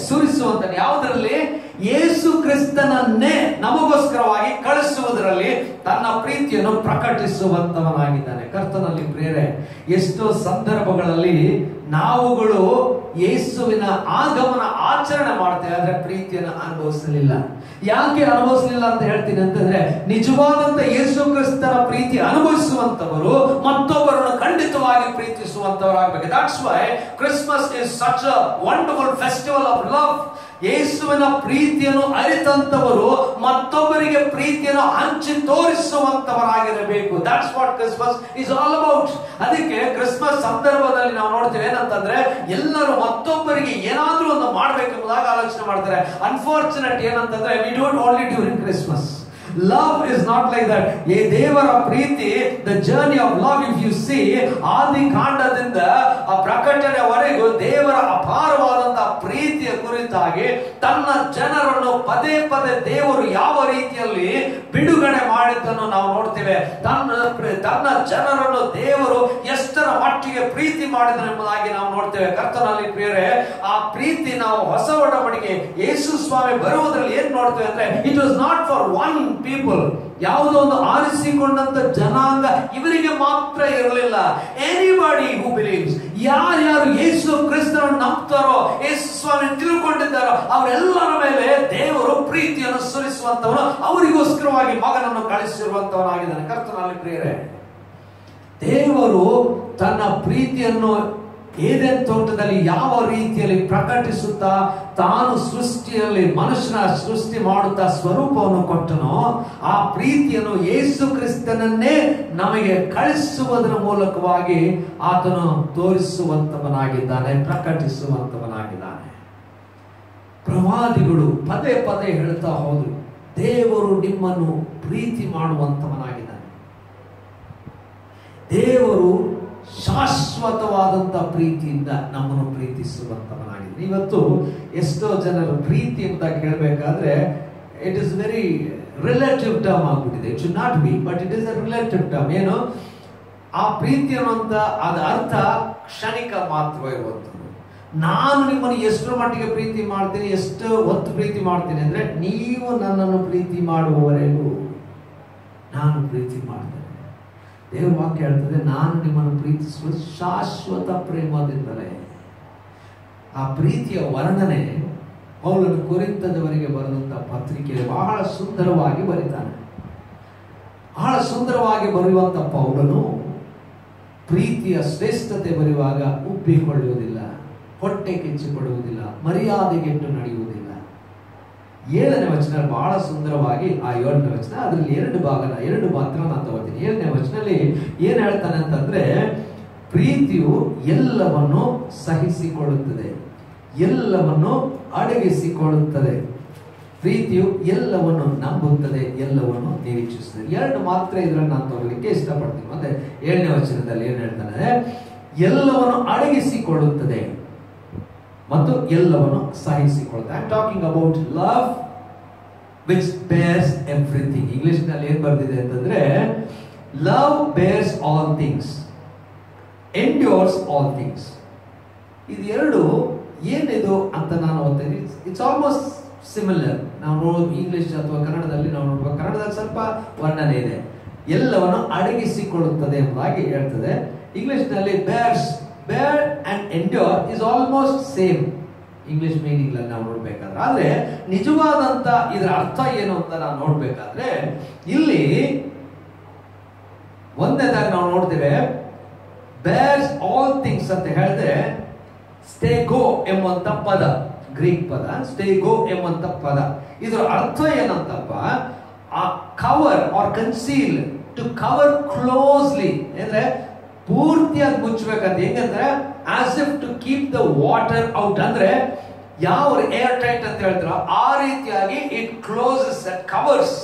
ಕಳಿಸುವಂತ ಯಾವುದರಲ್ಲಿ ಯೇಸು ಕ್ರಿಸ್ತನನ್ನೇ ನಮಗೋಸ್ಕರವಾಗಿ ಕಳಿಸುವುದರಲ್ಲಿ ತನ್ನ ಪ್ರೀತಿಯನ್ನು ಪ್ರಕಟಿಸುವಂತವನಾಗಿದ್ದಾನೆ ಕರ್ತನಲ್ಲಿ ಪ್ರೇರೆ ಎಷ್ಟೋ ಸಂದರ್ಭಗಳಲ್ಲಿ ನಾವುಗಳು ಯೇಸುವಿನ ಆಗಮನ ಆಚರಣೆ ಮಾಡ್ತೇವೆ ಆದ್ರೆ ಪ್ರೀತಿಯನ್ನು ಅನುಭವಿಸಲಿಲ್ಲ ಯಾಕೆ ಅನುಭವಿಸಲಿಲ್ಲ ಅಂತ ಹೇಳ್ತೀನಿ ಅಂತಂದ್ರೆ ನಿಜವಾದಂತ ಯೇಸು ಕ್ರಿಸ್ತನ ಪ್ರೀತಿ ಅನುಭವಿಸುವಂತವರು ಮತ್ತೊಬ್ಬರನ್ನು ಖಂಡಿತವಾಗಿ ಪ್ರೀತಿಸುವಂತವರಾಗಬೇಕು that's why Christmas is such a wonderful festival of love ಯೇಸುವಿನ ಪ್ರೀತಿಯನ್ನು ಅರಿತಂತವರು ಮತ್ತೊಬ್ಬರಿಗೆ ಪ್ರೀತಿಯನ್ನು ಹಂಚಿ ತೋರಿಸುವಂತವರಾಗಿರಬೇಕು that's what Christmas is all about ಅದಕ್ಕೆ ಕ್ರಿಸ್ಮಸ್ ಸಂದರ್ಭದಲ್ಲಿ ನಾವು ನೋಡ್ತೇವೆ ಏನಂತಂದ್ರೆ ಎಲ್ಲರೂ ಮತ್ತೊಬ್ಬರಿಗೆ ಏನಾದ್ರೂ ಒಂದು ಮಾಡ್ಬೇಕೆಂಬುದಾಗಿ ಆಲೋಚನೆ ಮಾಡ್ತಾರೆ ಅನ್ಫಾರ್ಚುನೇಟ್ ಏನಂತಂದ್ರೆ we don't only during Christmas love is not like that ಈ ದೇವರ ಪ್ರೀತಿ the journey of love if you see ಆದಿ ಕಾಂಡದಿಂದ ಆ ಪ್ರಕಟಣೆವರೆಗೂ ದೇವರ ಅಪಾರವಾದಂತಹ ಪ್ರೀತಿಯ ಕುರಿತಾಗಿ ತನ್ನ ಜನರನ್ನು ಪದೇ ಪದೇ ದೇವರು ಯಾವ ರೀತಿಯಲ್ಲಿ ಬಿಡುಗಡೆ ಮಾಡಿದ್ದನ್ನು ನಾವು ನೋಡ್ತೇವೆ ತನ್ನ ಪ್ರ- ತನ್ನ ಜನರನ್ನು ದೇವರು ಎಷ್ಟರ ಮಟ್ಟಿಗೆ ಪ್ರೀತಿ ಮಾಡಿದನು ಎಂಬುದಾಗಿ ನಾವು ನೋಡ್ತೇವೆ ಕರ್ತನಲ್ಲಿ ಪ್ರಿಯರೇ ಆ ಪ್ರೀತಿ ನಾವು ಹೊಸ ಒಡಂಬಡಿಕೆ ಯೇಸು ಸ್ವಾಮಿ ಬರುವುದರಲ್ಲಿ ಏನ್ ನೋಡ್ತೇವೆ ಅಂದ್ರೆ it was not for one people ಯಾವುದೋ ಒಂದು ಆರಿಸಿಕೊಂಡಂತ ಜನಾಂಗ ಇವರಿಗೆ ಮಾತ್ರ ಇರಲಿಲ್ಲ ಎನಿಬಡಿ ಹೂ ಬಿಲೀವ್ಸ್ ಯಾರ್ಯಾರು ಯೇಸು ಕ್ರಿಸ್ತನನ್ನು ನಂಬ್ತಾರೋ ಯೇಸು ಸ್ವಾಮಿ ತಿಳ್ಕೊಂಡಿದ್ದಾರೋ ಅವರೆಲ್ಲರ ಮೇಲೆ ದೇವರು ಪ್ರೀತಿಯನ್ನು ಸುರಿಸುವಂತವನು ಅವರಿಗೋಸ್ಕರವಾಗಿ ಮಗನನ್ನು ಕಳಿಸಿರುವಂತವನಾಗಿದ್ದಾನೆ ಕರ್ತನಲ್ಲಿ ಪ್ರಿಯರೇ ದೇವರು ತನ್ನ ಪ್ರೀತಿಯನ್ನು ಏದೇನ್ ತೋಟದಲ್ಲಿ ಯಾವ ರೀತಿಯಲ್ಲಿ ಪ್ರಕಟಿಸುತ್ತಾ ತಾನು ಸೃಷ್ಟಿಯಲ್ಲಿ ಮನುಷ್ಯನ ಸೃಷ್ಟಿ ಮಾಡುತ್ತಾ ಸ್ವರೂಪವನ್ನು ಕೊಟ್ಟನೋ ಆ ಪ್ರೀತಿಯನ್ನು ಯೇಸು ಕ್ರಿಸ್ತನನ್ನೇ ನಮಗೆ ಕಳಿಸುವುದರ ಮೂಲಕವಾಗಿ ಆತನು ತೋರಿಸುವಂತವನಾಗಿದ್ದಾನೆ ಪ್ರಕಟಿಸುವಂತವನಾಗಿದ್ದಾನೆ ಪ್ರವಾದಿಗಳು ಪದೇ ಪದೇ ಹೇಳ್ತಾ ಹೋದ್ರು ದೇವರು ನಿಮ್ಮನ್ನು ಪ್ರೀತಿ ಮಾಡುವಂತವನಾಗಿದ್ದಾನೆ ದೇವರು ಶಾಶ್ವತವಾದಂತ ಪ್ರೀತಿಯಿಂದ ನಮ್ಮನ್ನು ಪ್ರೀತಿಸುವಂತವನಾಗಿದೆ ಇವತ್ತು ಎಷ್ಟೋ ಜನರು ಪ್ರೀತಿ ಅಂತ ಕೇಳಬೇಕಾದ್ರೆ it is very relative term ಆಗ್ಬಿಟ್ಟಿದೆ it should not be but it is a relative term ಏನು ಆ ಪ್ರೀತಿ ಅನ್ನುವಂತ ಅದ ಅರ್ಥ ಕ್ಷಣಿಕ ಮಾತ್ರ ಇರುವಂಥದ್ದು ನಾನು ನಿಮ್ಮನ್ನು ಎಷ್ಟರ ಮಟ್ಟಿಗೆ ಪ್ರೀತಿ ಮಾಡ್ತೀನಿ ಎಷ್ಟು ಹೊತ್ತು ಪ್ರೀತಿ ಮಾಡ್ತೀನಿ ಅಂದ್ರೆ ನೀವು ನನ್ನನ್ನು ಪ್ರೀತಿ ಮಾಡುವವರೆಗೂ ನಾನು ಪ್ರೀತಿ ಮಾಡ್ತೇನೆ ದೇವ್ರ ವಾಕ್ಯ ಹೇಳ್ತದೆ ನಾನು ನಿಮ್ಮನ್ನು ಪ್ರೀತಿಸುವ ಶಾಶ್ವತ ಪ್ರೇಮದಿಂದಲೇ ಆ ಪ್ರೀತಿಯ ವರ್ಣನೆ ಪೌಲನು ಕುರಿತದವರಿಗೆ ಬರೆದಂತ ಪತ್ರಿಕೆಯಲ್ಲಿ ಬಹಳ ಸುಂದರವಾಗಿ ಬರೀತಾನೆ ಬಹಳ ಸುಂದರವಾಗಿ ಬರೆಯುವಂತ ಪೌಲನು ಪ್ರೀತಿಯ ಶ್ರೇಷ್ಠತೆ ಬರೆಯುವಾಗ ಉಬ್ಬಿಕೊಳ್ಳುವುದಿಲ್ಲ ಹೊಟ್ಟೆ ಕಿಚ್ಚಿಕೊಳ್ಳುವುದಿಲ್ಲ ಮರ್ಯಾದೆಗೆಟ್ಟು ನಡೆಯುವುದಿಲ್ಲ ಏಳನೇ ವಚನ ಬಹಳ ಸುಂದರವಾಗಿ ಆ ಏಳನೇ ವಚನ ಅದರಲ್ಲಿ ಎರಡು ಭಾಗನ ಎರಡು ಮಾತ್ರ ನಾನು ತಗೋತೀನಿ ಏಳನೇ ವಚನಲ್ಲಿ ಏನ್ ಹೇಳ್ತಾನೆ ಅಂತಂದ್ರೆ ಪ್ರೀತಿಯು ಎಲ್ಲವನ್ನು ಸಹಿಸಿಕೊಳ್ಳುತ್ತದೆ ಎಲ್ಲವನ್ನು ಅಡಗಿಸಿಕೊಳ್ಳುತ್ತದೆ ಪ್ರೀತಿಯು ಎಲ್ಲವನ್ನು ನಂಬುತ್ತದೆ ಎಲ್ಲವನ್ನು ನಿರೀಕ್ಷಿಸುತ್ತದೆ ಎರಡು ಮಾತ್ರ ಇದ್ರಲ್ಲಿ ನಾನು ತಗೊಳ್ಳಿಕ್ಕೆ ಇಷ್ಟಪಡ್ತೀನಿ ಮತ್ತೆ ಏಳನೇ ವಚನದಲ್ಲಿ ಏನ್ ಹೇಳ್ತಾನೆ ಎಲ್ಲವನ್ನು ಅಡಗಿಸಿಕೊಳ್ಳುತ್ತದೆ ಮತ್ತು ಎಲ್ಲವನ್ನು ಸಹಿಸಿಕೊಳ್ಳುತ್ತದೆ I talking about love which bears everything English ನಲ್ಲಿ ಏನ್ ಬರ್ದಿದೆ ಅಂತಂದ್ರೆ love bears all things endures all things ಇದು ಎರಡು ಏನಿದು ಅಂತ ನಾನು ಓದ್ತೀನಿ ಇಟ್ಸ್ ಆಲ್ಮೋಸ್ಟ್ ಸಿಮಿಲರ್ ನಾವು ನೋಡೋದು ಇಂಗ್ಲಿಷ್ ಅಥವಾ ಕನ್ನಡದಲ್ಲಿ ನಾವು ನೋಡುವಾಗ ಕನ್ನಡದಲ್ಲಿ ಸ್ವಲ್ಪ ವರ್ಣನೆ ಇದೆ ಎಲ್ಲವನ್ನು ಅಡಗಿಸಿಕೊಳ್ಳುತ್ತದೆ ಎಂಬುದಾಗಿ ಹೇಳ್ತದೆ ಇಂಗ್ಲಿಷ್ ನಲ್ಲಿ bears bear and endure is almost same English meaning ನಾವು ನೋಡ್ಬೇಕಾದ್ರೆ ಆದ್ರೆ ನಿಜವಾದಂತ ಇದರ ಅರ್ಥ ಏನು ಅಂತ ನಾವು ನೋಡ್ಬೇಕಾದ್ರೆ ಇಲ್ಲಿ ಒಂದನೇದಾಗಿ ನಾವು ನೋಡ್ತೇವೆ ಬೇರ್ಸ್ ಆಲ್ ಥಿಂಗ್ಸ್ ಅಂತ ಹೇಳಿದ್ರೆ ಸ್ಟೇಗೋ ಎಂಬಂತ ಪದ ಗ್ರೀಕ್ ಪದ ಸ್ಟೇಗೋ ಎಂಬಂತ ಪದ ಇದರ ಅರ್ಥ ಏನಂತಪ್ಪ ಆ cover or conceal to cover closely ಅಂದ್ರೆ ಪೂರ್ತಿಯಾಗಿ ಮುಚ್ಚಬೇಕಂತ ಹೆಂಗಂದ್ರೆ as if to keep the water out ಅಂದ್ರೆ ಯಾವ ಏರ್ ಟೈಟ್ ಅಂತ ಹೇಳ್ತಾರೋ ಆ ರೀತಿಯಾಗಿ ಇಟ್ ಕ್ಲೋಸಸ್ ಕವರ್ಸ್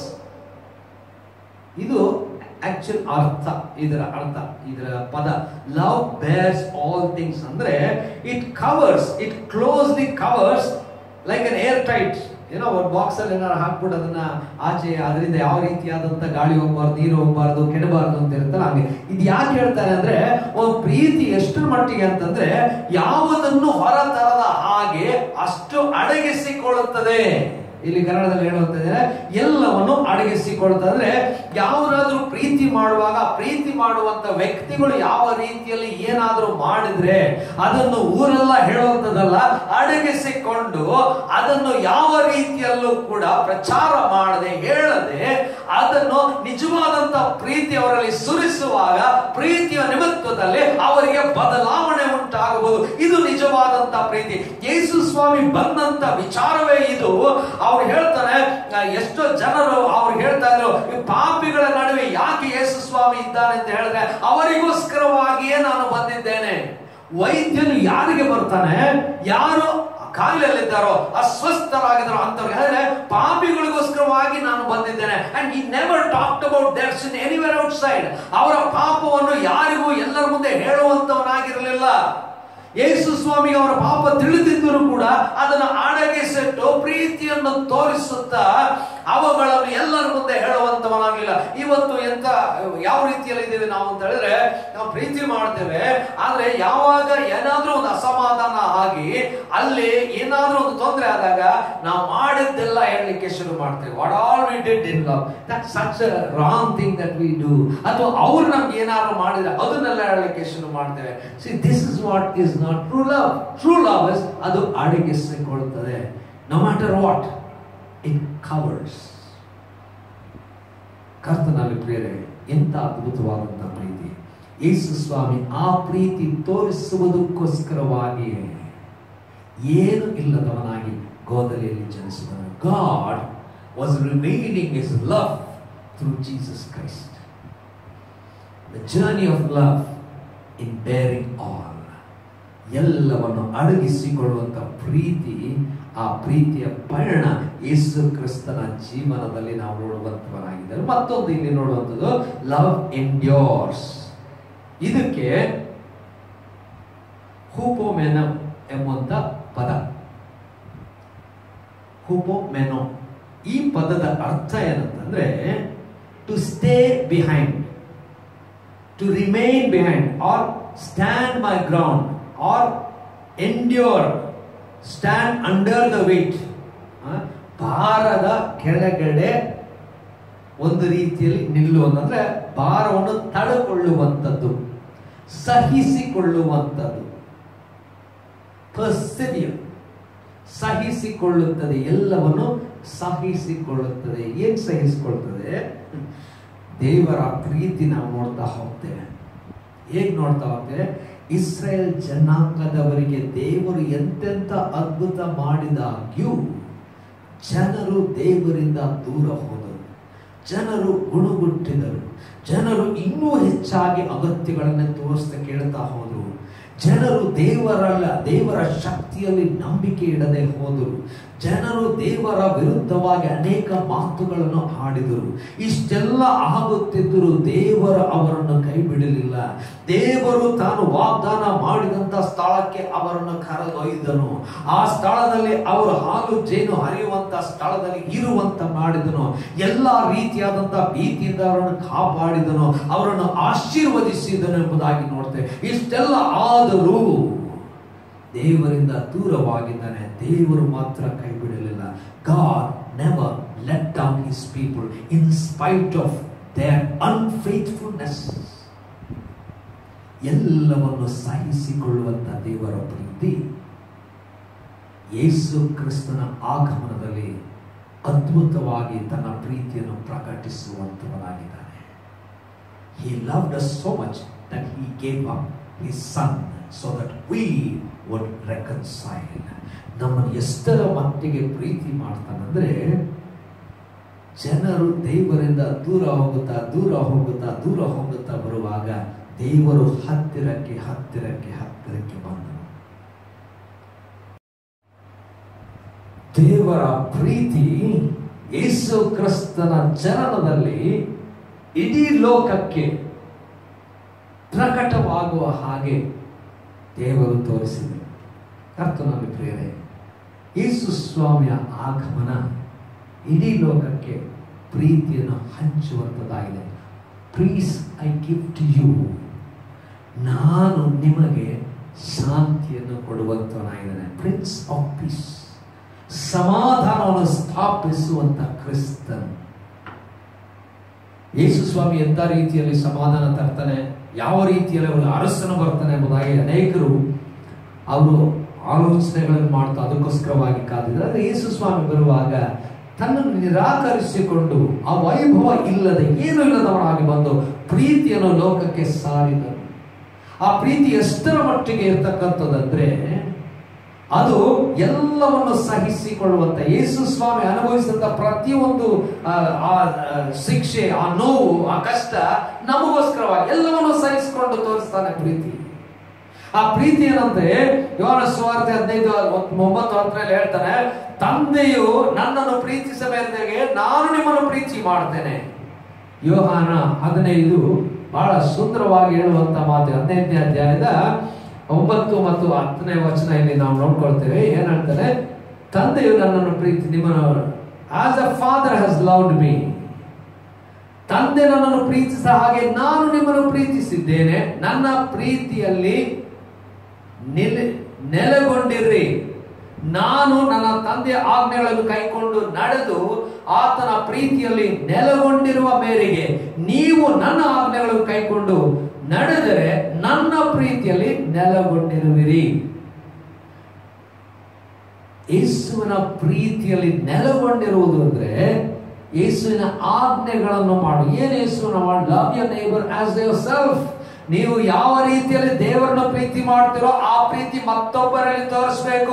ಇದು ಆಕ್ಚುಲ್ ಅರ್ಥ ಇದರ ಅರ್ಥ ಇದರ ಪದ ಲವ್ ಬೇರ್ಸ್ ಆಲ್ ಥಿಂಗ್ಸ್ ಅಂದ್ರೆ it covers it closely covers like an air tight ಏನೋ ಒಂದು ಬಾಕ್ಸ್ ಅಲ್ಲಿ ಏನಾರು ಹಾಕ್ಬಿಟ್ಟು ಅದನ್ನ ಆಚೆ ಅದರಿಂದ ಯಾವ ರೀತಿಯಾದಂತ ಗಾಳಿ ಹೋಗ್ಬಾರ್ದು ನೀರು ಹೋಗ್ಬಾರ್ದು ಕೆಡಬಾರ್ದು ಅಂತ ಇರುತ್ತಲ್ಲ ಹಾಗೆ ಇದು ಯಾಕೆ ಹೇಳ್ತಾರೆ ಅಂದ್ರೆ ಒಂದು ಪ್ರೀತಿ ಎಷ್ಟರ ಮಟ್ಟಿಗೆ ಅಂತಂದ್ರೆ ಯಾವುದನ್ನು ಹೊರ ತರದ ಹಾಗೆ ಅಷ್ಟು ಅಡಗಿಸಿಕೊಳ್ಳುತ್ತದೆ ಇಲ್ಲಿ ಕನ್ನಡದಲ್ಲಿ ಹೇಳುವಂತಂದ್ರೆ ಎಲ್ಲವನ್ನು ಅಡಗಿಸಿಕೊಳ್ತಾ ಅಂದ್ರೆ ಯಾವನಾದ್ರೂ ಪ್ರೀತಿ ಮಾಡುವಾಗ ಪ್ರೀತಿ ಮಾಡುವಂತ ವ್ಯಕ್ತಿಗಳು ಯಾವ ರೀತಿಯಲ್ಲಿ ಏನಾದ್ರೂ ಮಾಡಿದ್ರೆ ಅದನ್ನು ಊರೆಲ್ಲ ಹೇಳುವಂತದಲ್ಲ ಅಡಗಿಸಿಕೊಂಡು ಅದನ್ನು ಯಾವ ರೀತಿಯಲ್ಲೂ ಕೂಡ ಪ್ರಚಾರ ಮಾಡದೆ ಹೇಳದೆ ಅದನ್ನು ನಿಜವಾದಂತ ಪ್ರೀತಿ ಅವರಲ್ಲಿ ಸುರಿಸುವಾಗ ಪ್ರೀತಿಯ ನಿಮಿತ್ತದಲ್ಲಿ ಅವರಿಗೆ ಬದಲಾವಣೆ ಉಂಟಾಗಬಹುದು ಇದು ನಿಜವಾದಂತ ಪ್ರೀತಿ ಯೇಸು ಸ್ವಾಮಿ ಬಂದಂತ ವಿಚಾರವೇ ಇದು ಅವ್ರು ಹೇಳ್ತಾರೆ ಆ, ಎಷ್ಟೋ ಜನರು ಅವ್ರು ಹೇಳ್ತಾ ಇದ್ರು ಈ ಪಾಪಿಗಳ ನಡುವೆ ಯಾಕೆ ಯೇಸು ಸ್ವಾಮಿ ಇದ್ದಾನೆ ಅಂತ ಹೇಳಿದ್ರೆ ಅವರಿಗೋಸ್ಕರವಾಗಿಯೇ ನಾನು ಬಂದಿದ್ದೇನೆ ವೈದ್ಯನು ಯಾರಿಗೆ ಬರ್ತಾನೆ ಯಾರು ಕಾಯಿಲೆಯಲ್ಲಿದ್ದಾರೋ ಅಸ್ವಸ್ಥರಾಗಿದ್ದಾರೋ ಅಂತವ್ರಿಗೆ ಹೇಳಿದ್ರೆ ಪಾಪಿಗಳಿಗೋಸ್ಕರವಾಗಿ ನಾನು ಬಂದಿದ್ದೇನೆ ಅಂಡ್ ಈ never talked about their sin anywhere outside ಅವರ ಪಾಪವನ್ನು ಯಾರಿಗೂ ಎಲ್ಲರ ಮುಂದೆ ಹೇಳುವಂತವನಾಗಿರಲಿಲ್ಲ ಯೇಸು ಸ್ವಾಮಿ ಅವರ ಪಾಪ ತಿಳಿದಿದ್ದರೂ ಕೂಡ ಅದನ್ನು ಅಡಗಿಸಿಟ್ಟು ಪ್ರೀತಿಯನ್ನು ತೋರಿಸುತ್ತಾ ಅವುಗಳನ್ನು ಎಲ್ಲರ ಮುಂದೆ ಹೇಳುವಂತವನಾಗಲಿಲ್ಲ ಇವತ್ತು ಎಂತ ಯಾವ ರೀತಿಯಲ್ಲಿ ಇದ್ದೀವಿ ನಾವು ಅಂತ ಹೇಳಿದ್ರೆ ನಾವು ಪ್ರೀತಿ ಮಾಡ್ತೇವೆ ಆದ್ರೆ ಯಾವಾಗ ಏನಾದ್ರೂ ಒಂದು ಅಸಮಾಧಾನ ಆಗಿ ಅಲ್ಲಿ ಏನಾದ್ರೂ ಒಂದು ತೊಂದರೆ ಆದಾಗ ನಾವು ಮಾಡಿದ್ದೆಲ್ಲ ಹೇಳಲಿಕ್ಕೆ ಶುರು ಮಾಡ್ತೇವೆ what all we did in love that such wrong thing that we do ಅಥವಾ ಅವ್ರು ನಮ್ಗೆ ಏನಾದ್ರು ಮಾಡಿದ್ರೆ ಅದನ್ನೆಲ್ಲ ಹೇಳಲಿಕ್ಕೆ ಶುರು ಮಾಡ್ತೇವೆ see this is what is not true love true love is ಅದು ಅಡಗಿಸಿಕೊಳ್ಳುತ್ತದೆ no matter what it covers ಕರ್ತನಲ್ಲಿ ಪ್ರಿಯರೇ ಎಂತ ಅದ್ಭುತವಾದಂತಹ ಪ್ರೀತಿ ಯೇಸು ಸ್ವಾಮಿ ಆ ಪ್ರೀತಿ ತೋರಿಸುವುದಕ್ಕೋಸ್ಕರವಾಗಿಯೇ ಏನು ಇಲ್ಲದವನಾಗಿ ಗೋದಲಿಯಲ್ಲಿ ಜನಿಸಿದನು God was revealing is love through Jesus Christ the journey of love in bearing all ಎಲ್ಲವನ್ನು ಅಡಗಿಸಿಕೊಳ್ಳುವಂತ ಪ್ರೀತಿ ಆ ಪ್ರೀತಿಯ ಪಯಣ ಯೇಸು ಕ್ರಿಸ್ತನ ಜೀವನದಲ್ಲಿ ನಾವು ನೋಡುವಂತವನಾಗಿದ್ದಾರೆ ಮತ್ತೊಂದು ಇಲ್ಲಿ ನೋಡುವಂಥದ್ದು ಲವ್ ಎಂಡ್ಯೋರ್ಸ್ ಇದಕ್ಕೆ ಹೂಪೋಮೆನಮ್ ಎಂಬುವಂತ ಪದ ಹೂಪೋಮೆನೋ ಈ ಪದದ ಅರ್ಥ ಏನಂತಂದ್ರೆ to stay behind to remain behind or stand my ground or endure stand under the weight ಭಾರದ ಕೆಳಗಡೆ ಒಂದು ರೀತಿಯಲ್ಲಿ ನಿಲ್ಲುವಂತಂದ್ರೆ ಭಾರವನ್ನು ತಡೆಕೊಳ್ಳುವಂಥದ್ದು ಸಹಿಸಿಕೊಳ್ಳುವಂಥದ್ದು ಪರ್ಸಿವಿಯರ್ ಸಹಿಸಿಕೊಳ್ಳುತ್ತದೆ ಎಲ್ಲವನ್ನು ಸಹಿಸಿಕೊಳ್ಳುತ್ತದೆ ಏನ್ ಸಹಿಸಿಕೊಳ್ಳುತ್ತದೆ ದೇವರ ಪ್ರೀತಿ ನಾವು ನೋಡ್ತಾ ಹೋಗ್ತೇವೆ ಹೇಗ್ ನೋಡ್ತಾ ಹೋಗ್ತೇವೆ ಇಸ್ರೇಲ್ ಜನಾಂಗದವರಿಗೆ ದೇವರು ಎಂತೆಂತ ಅದ್ಭುತ ಮಾಡಿದಾಗ್ಯೂ ಜನರು ದೇವರಿಂದ ದೂರ ಹೋದರು ಜನರು ಗುಣಗುಟ್ಟಿದರು ಜನರು ಇನ್ನೂ ಹೆಚ್ಚಾಗಿ ಅಗತ್ಯಗಳನ್ನು ತೋರಿಸ್ತಾ ಕೇಳ್ತಾ ಹೋದರು ಜನರು ದೇವರಲ್ಲ ದೇವರ ಶಕ್ತಿಯಲ್ಲಿ ನಂಬಿಕೆ ಇಡದೆ ಹೋದರು ಜನರು ದೇವರ ವಿರುದ್ಧವಾಗಿ ಅನೇಕ ಮಾತುಗಳನ್ನು ಆಡಿದರು ಇಷ್ಟೆಲ್ಲ ಆಗುತ್ತಿದ್ದರೂ ದೇವರು ಅವರನ್ನು ಕೈ ಬಿಡಲಿಲ್ಲ ದೇವರು ತಾನು ವಾಗ್ದಾನ ಮಾಡಿದಂತ ಸ್ಥಳಕ್ಕೆ ಅವರನ್ನು ಕರೆದೊಯ್ದನು ಆ ಸ್ಥಳದಲ್ಲಿ ಅವರು ಹಾಲು ಜೇನು ಹರಿಯುವಂತ ಸ್ಥಳದಲ್ಲಿ ಇರುವಂತ ಮಾಡಿದನು ಎಲ್ಲಾ ರೀತಿಯಾದಂತ ಭೀತಿಯಿಂದ ಅವರನ್ನು ಕಾಪಾಡಿದನು ಅವರನ್ನು ಆಶೀರ್ವದಿಸಿದನು ಎಂಬುದಾಗಿ ನೋಡ್ತೇವೆ ಇಷ್ಟೆಲ್ಲ ಆದರೂ ದೇವರಿಂದ ದೂರವಾಗಿದ್ದಾನೆ ದೇವರು ಮಾತ್ರ ಕೈ ಬಿಡಲಿಲ್ಲ God never let down his people in spite of their unfaithfulness ಎಲ್ಲವನ್ನು ಸಹಿಸಿಕೊಳ್ಳುವಂತ ದೇವರ ಪ್ರೀತಿ ಯೇಸು ಕ್ರಿಸ್ತನ ಆಗಮನದಲ್ಲಿ ಅದ್ಭುತವಾಗಿ ತನ್ನ ಪ್ರೀತಿಯನ್ನು ಪ್ರಕಟಿಸುವಂತವನಾಗಿದ್ದಾನೆ He loved us so much that he gave up his son so that we would reconcile. ನಮ್ಮನ್ನು ಎಷ್ಟರ ಮಟ್ಟಿಗೆ ಪ್ರೀತಿ ಮಾಡ್ತಾನಂದ್ರೆ ಜನರು ದೇವರಿಂದ ದೂರ ಹೋಗುತ್ತಾ ದೂರ ಹೋಗುತ್ತಾ ದೂರ ಹೋಗುತ್ತಾ ಬರುವಾಗ ದೇವರು ಹತ್ತಿರಕ್ಕೆ ಹತ್ತಿರಕ್ಕೆ ಹತ್ತಿರಕ್ಕೆ ಬಂದನು ದೇವರ ಪ್ರೀತಿ ಯೇಸು ಕ್ರಿಸ್ತನ ಚರಣದಲ್ಲಿ ಇಡೀ ಲೋಕಕ್ಕೆ ಪ್ರಕಟವಾಗುವ ಹಾಗೆ ದೇವರು ತೋರಿಸಿದೆ ಕರ್ತನಲ್ಲಿ ಪ್ರೇರೆ ಯೇಸು ಸ್ವಾಮಿಯ ಆಗಮನ ಇಡೀ ಲೋಕಕ್ಕೆ ಪ್ರೀತಿಯನ್ನು ಹಂಚುವಂಥದ್ದಾಗಿದೆ please I give to you ನಾನು ನಿಮಗೆ ಶಾಂತಿಯನ್ನು ಕೊಡುವಂತವನಾಗಿದ್ದೇನೆ ಪ್ರಿನ್ಸ್ ಆಫ್ ಪೀಸ್ ಸಮಾಧಾನವನ್ನು ಸ್ಥಾಪಿಸುವಂತ ಕ್ರಿಸ್ತನ್ ಯೇಸು ಸ್ವಾಮಿ ಎಂಥ ರೀತಿಯಲ್ಲಿ ಸಮಾಧಾನ ತರ್ತಾನೆ ಯಾವ ರೀತಿಯಲ್ಲಿ ಅವರು ಅರಸನು ಬರ್ತಾನೆ ಎಂಬುದಾಗಿ ಅನೇಕರು ಅವರು ಆಲೋಚನೆಗಳನ್ನು ಮಾಡ್ತಾ ಅದಕ್ಕೋಸ್ಕರವಾಗಿ ಕಾದಿದ್ದಾರೆ ಆದರೆ ಯೇಸು ಸ್ವಾಮಿ ಬರುವಾಗ ತನ್ನನ್ನು ನಿರಾಕರಿಸಿಕೊಂಡು ಆ ವೈಭವ ಇಲ್ಲದೆ ಏನೂ ಇಲ್ಲದವನಾಗಿ ಬಂದು ಪ್ರೀತಿಯನ್ನು ಲೋಕಕ್ಕೆ ಸಾರಿದರು ಆ ಪ್ರೀತಿ ಎಷ್ಟರ ಮಟ್ಟಿಗೆ ಇರ್ತಕ್ಕಂಥದ್ದಂದ್ರೆ ಅದು ಎಲ್ಲವನ್ನು ಸಹಿಸಿಕೊಳ್ಳುವಂತ ಯೇಸು ಸ್ವಾಮಿ ಅನುಭವಿಸಿದಂತ ಪ್ರತಿಯೊಂದು ಆ, ಆ ಆ, ಶಿಕ್ಷೆ ಆ ನೋವು ಆ ಕಷ್ಟ ನಮಗೋಸ್ಕರವಾಗಿ ಎಲ್ಲವನ್ನು ಸಹಿಸಿಕೊಂಡು ತೋರಿಸ್ತಾನೆ ಪ್ರೀತಿ ಆ ಪ್ರೀತಿ ಏನಂದ್ರೆ ಯೋನ ಸುವಾರ್ತೆ ಹದಿನೈದು ಒಂಬತ್ತು ಹತ್ತರಲ್ಲಿ ಹೇಳ್ತಾನೆ ತಂದೆಯು ನನ್ನನ್ನು ಪ್ರೀತಿಸಬೇಕೆಂದಾಗೆ ನಾನು ನಿಮ್ಮನ್ನು ಪ್ರೀತಿ ಮಾಡ್ತೇನೆ ಯೋಹಾನ ಹದಿನೈದು ಬಹಳ ಸುಂದರವಾಗಿ ಹೇಳುವಂತ ಮಾತು ಹದಿನೈದನೇ ಅಧ್ಯಾಯದ ಒಂಬತ್ತು ಮತ್ತು ಹತ್ತನೇ ವಚನ ಇಲ್ಲಿ ನಾವು ನೋಡ್ಕೊಳ್ತೇವೆ ಏನ್ ಹೇಳ್ತಾರೆ ತಂದೆಯು ನನ್ನನ್ನು ಪ್ರೀತಿ ನಿಮ್ಮನ್ನು as a father has loved me ತಂದೆ ನನ್ನನ್ನು ಪ್ರೀತಿಸ ಹಾಗೆ ನಾನು ನಿಮ್ಮನ್ನು ಪ್ರೀತಿಸಿದ್ದೇನೆ ನನ್ನ ಪ್ರೀತಿಯಲ್ಲಿ ನೆಲೆ ನೆಲೆಗೊಂಡಿರ್ರಿ ನಾನು ನನ್ನ ತಂದೆಯ ಆಜ್ಞೆಗಳನ್ನು ಕೈಕೊಂಡು ನಡೆದು ಆತನ ಪ್ರೀತಿಯಲ್ಲಿ ನೆಲೆಗೊಂಡಿರುವ ಮೇರೆಗೆ ನೀವು ನನ್ನ ಆಜ್ಞೆಗಳನ್ನು ಕೈಕೊಂಡು ನಡೆದರೆ ನನ್ನ ಪ್ರೀತಿಯಲ್ಲಿ ನೆಲೆಗೊಂಡಿರುವಿರಿ ಯೇಸುವಿನ ಪ್ರೀತಿಯಲ್ಲಿ ನೆಲೆಗೊಂಡಿರುವುದು ಅಂದ್ರೆ ಯೇಸುವಿನ ಆಜ್ಞೆಗಳನ್ನು ಮಾಡು ಏನು ಯೇಸುವಿನ ಮಾಡು love your neighbour as yourself ನೀವು ಯಾವ ರೀತಿಯಲ್ಲಿ ದೇವರನ್ನ ಪ್ರೀತಿ ಮಾಡ್ತೀರೋ ಆ ಪ್ರೀತಿ ಮತ್ತೊಬ್ಬರಲ್ಲಿ ತೋರಿಸ್ಬೇಕು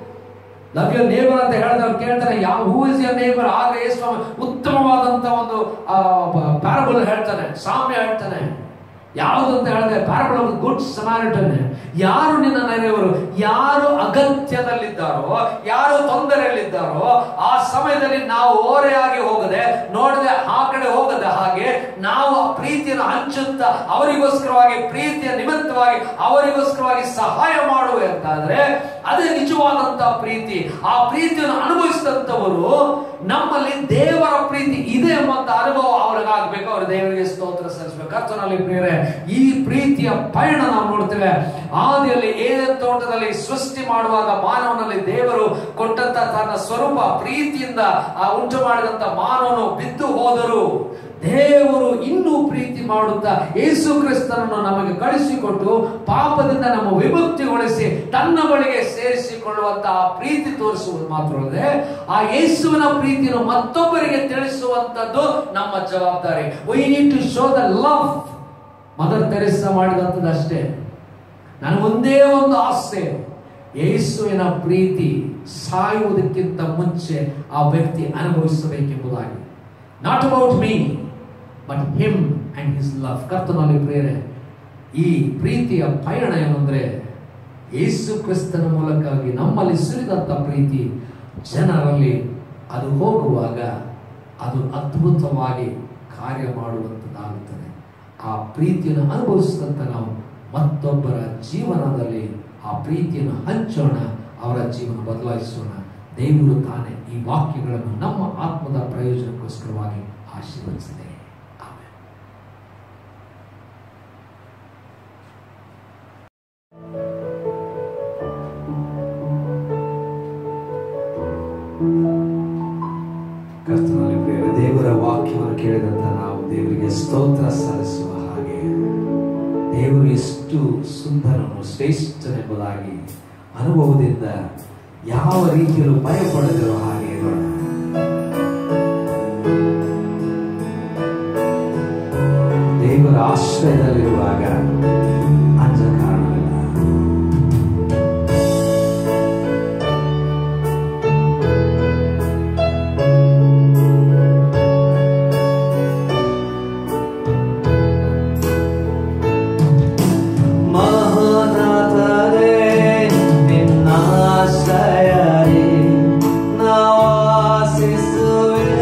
ಲವ್ ಯರ್ ನೇಬರ್ ಅಂತ ಹೇಳಿದ್ರೆ ಕೇಳ್ತಾರೆ ಯಾವ ಹೂ ಇಸ್ ಯರ್ ನೇಬರ್ ಆಗ ಯೇಸು ಉತ್ತಮವಾದಂತ ಒಂದು ಪ್ಯಾರಬಲ್ ಹೇಳ್ತಾನೆ ಸಾಮ್ಯ ಹೇಳ್ತಾನೆ ಯಾವುದು ಅಂತ ಹೇಳಿದ್ರೆ ಪ್ಯಾರಬಲ್ ಆಫ್ ಗುಡ್ ಸಮಾರಿಟನ್ ಯಾರು ನಿನ್ನ ನೆರೆಯವರು ಯಾರು ಅಗತ್ಯದಲ್ಲಿದ್ದಾರೋ ಯಾರು ತೊಂದರೆಯಲ್ಲಿದ್ದಾರೋ ಆ ಸಮಯದಲ್ಲಿ ನಾವು ಓರೆಯಾಗಿ ಹೋಗದೆ ನೋಡದೆ ಆ ಕಡೆ ಹೋಗದೆ ಹಾಗೆ ನಾವು ಆ ಪ್ರೀತಿಯನ್ನು ಹಂಚುತ್ತಾ ಅವರಿಗೋಸ್ಕರವಾಗಿ ಪ್ರೀತಿಯ ನಿಮಿತ್ತವಾಗಿ ಅವರಿಗೋಸ್ಕರವಾಗಿ ಸಹಾಯ ಮಾಡುವೆ ಅಂತಾದ್ರೆ ಅದೇ ನಿಜವಾದಂತ ಪ್ರೀತಿ ಆ ಪ್ರೀತಿಯನ್ನು ಅನುಭವಿಸಿದಂತವರು ನಮ್ಮಲ್ಲಿ ದೇವರ ಪ್ರೀತಿ ಇದೆ ಎಂಬಂತ ಅನುಭವ ಅವ್ರಿಗಾಗಬೇಕು ಅವ್ರ ದೇವರಿಗೆ ಸ್ತೋತ್ರ ಸಲ್ಲಿಸಬೇಕು ಕರ್ತನಲ್ಲಿ ಪ್ರಿಯರೇ ಈ ಪ್ರೀತಿಯ ಪಯಣ ನಾವು ನೋಡ್ತೇವೆ ಆದಿಯಲ್ಲಿ ಏನೇನ್ ತೋಟದಲ್ಲಿ ಸೃಷ್ಟಿ ಮಾಡುವಾಗ ಮಾನವನಲ್ಲಿ ದೇವರು ಕೊಟ್ಟಂತ ತನ್ನ ಸ್ವರೂಪ ಪ್ರೀತಿಯಿಂದ ಆ ಉಂಟು ಮಾಡಿದಂತ ಮಾನವನು ಬಿದ್ದು ಹೋದರು ದೇವರು ಇನ್ನೂ ಪ್ರೀತಿ ಮಾಡುತ್ತಾ ಯೇಸು ಕ್ರಿಸ್ತನನ್ನು ನಮಗೆ ಕಳಿಸಿಕೊಟ್ಟು ಪಾಪದಿಂದ ನಮ್ಮ ವಿಮುಕ್ತಿಗೊಳಿಸಿ ತನ್ನ ಬಳಿಗೆ ಸೇರಿಸಿಕೊಳ್ಳುವಂತ ಆ ಪ್ರೀತಿ ತೋರಿಸುವುದು ಮಾತ್ರವಲ್ಲದೆ ಆ ಯೇಸುವಿನ ಪ್ರೀತಿಯನ್ನು ಮತ್ತೊಬ್ಬರಿಗೆ ತಿಳಿಸುವಂತದ್ದು ನಮ್ಮ ಜವಾಬ್ದಾರಿ we need to show the love Mother Teresa ಮಾಡಿದಂಥದ್ದು ಅಷ್ಟೇ ನನಗೊಂದೇ ಒಂದು ಆಸೆ ಯೇಸುವಿನ ಪ್ರೀತಿ ಸಾಯುವುದಕ್ಕಿಂತ ಮುಂಚೆ ಆ ವ್ಯಕ್ತಿ ಅನುಭವಿಸಬೇಕೆಂಬುದಾಗಿ not about me but him and his love ಕರ್ತನಲ್ಲಿ ಪ್ರೇರೆ ಈ ಪ್ರೀತಿಯ ಪಯಣ ಏನಂದ್ರೆ ಯೇಸು ಕ್ರಿಸ್ತನ ಮೂಲಕವಾಗಿ ನಮ್ಮಲ್ಲಿ ಸುರಿದಂತ ಪ್ರೀತಿ ಜನರಲ್ಲಿ ಅದು ಹೋಗುವಾಗ ಅದು ಅದ್ಭುತವಾಗಿ ಕಾರ್ಯ ಮಾಡುವಂಥದ್ದಾಗುತ್ತದೆ ಆ ಪ್ರೀತಿಯನ್ನು ಅನುಭವಿಸಿದಂತ ನಾವು ಮತ್ತೊಬ್ಬರ ಜೀವನದಲ್ಲಿ ಆ ಪ್ರೀತಿಯನ್ನು ಹಂಚೋಣ ಅವರ ಜೀವನ ಬದಲಾಯಿಸೋಣ ದೇವರು ತಾನೇ ಈ ವಾಕ್ಯಗಳನ್ನು ನಮ್ಮ ಆತ್ಮದ ಪ್ರಯೋಜನಕ್ಕೋಸ್ಕರವಾಗಿ ಆಶೀರ್ವದಿಸಿದೆ ಆಮೆನ್. ಕರ್ತನಲ್ಲಿ ಪ್ರಿಯರೇ, ದೇವರ ವಾಕ್ಯವನ್ನು ಕೇಳಿದಂತ ನಾವು ದೇವರಿಗೆ ಸ್ತೋತ್ರ ಸಲ್ಲಿಸುವ ಹಾಗೆ ದೇವರು ಎಷ್ಟು ಸುಂದರನು ಶ್ರೇಷ್ಠನೆಂಬುದಾಗಿ ಅನುಭವದಿಂದ ಯಾವ ರೀತಿಯಲ್ಲೂ ಭಯಪಡದಿರೋ ಹಾಗೆ ಇರೋಣ ದೇವರ ಆಶ್ರಯದಲ್ಲಿರುವಾಗ ಅಂಜ ಕಾರಣವಿಲ್ಲ ಮಹಾನಾಥರೇ ನಿನ್ನಾಶ್ರಯರಿ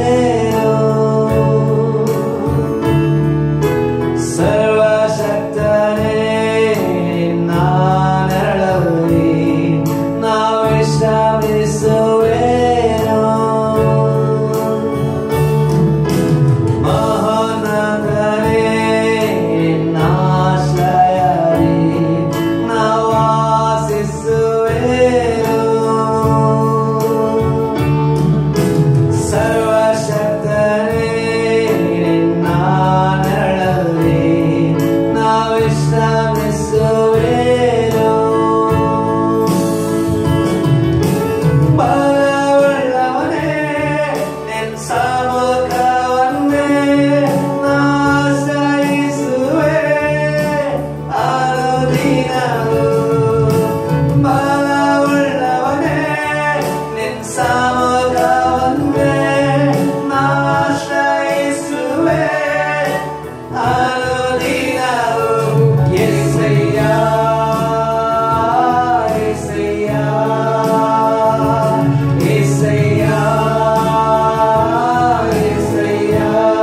ನಾವಾಸಿಸುವೆನು ಸರ್ವಶಕ್ತ ಸಮಗವನ್ನೇ ನಾಶ್ರಯಿಸುವೆ ಅನುದಿನವೂ ಯೆಸಯ್ಯ, ಯೆಸಯ್ಯ, ಯೆಸಯ್ಯ, ಯೆಸಯ್ಯ.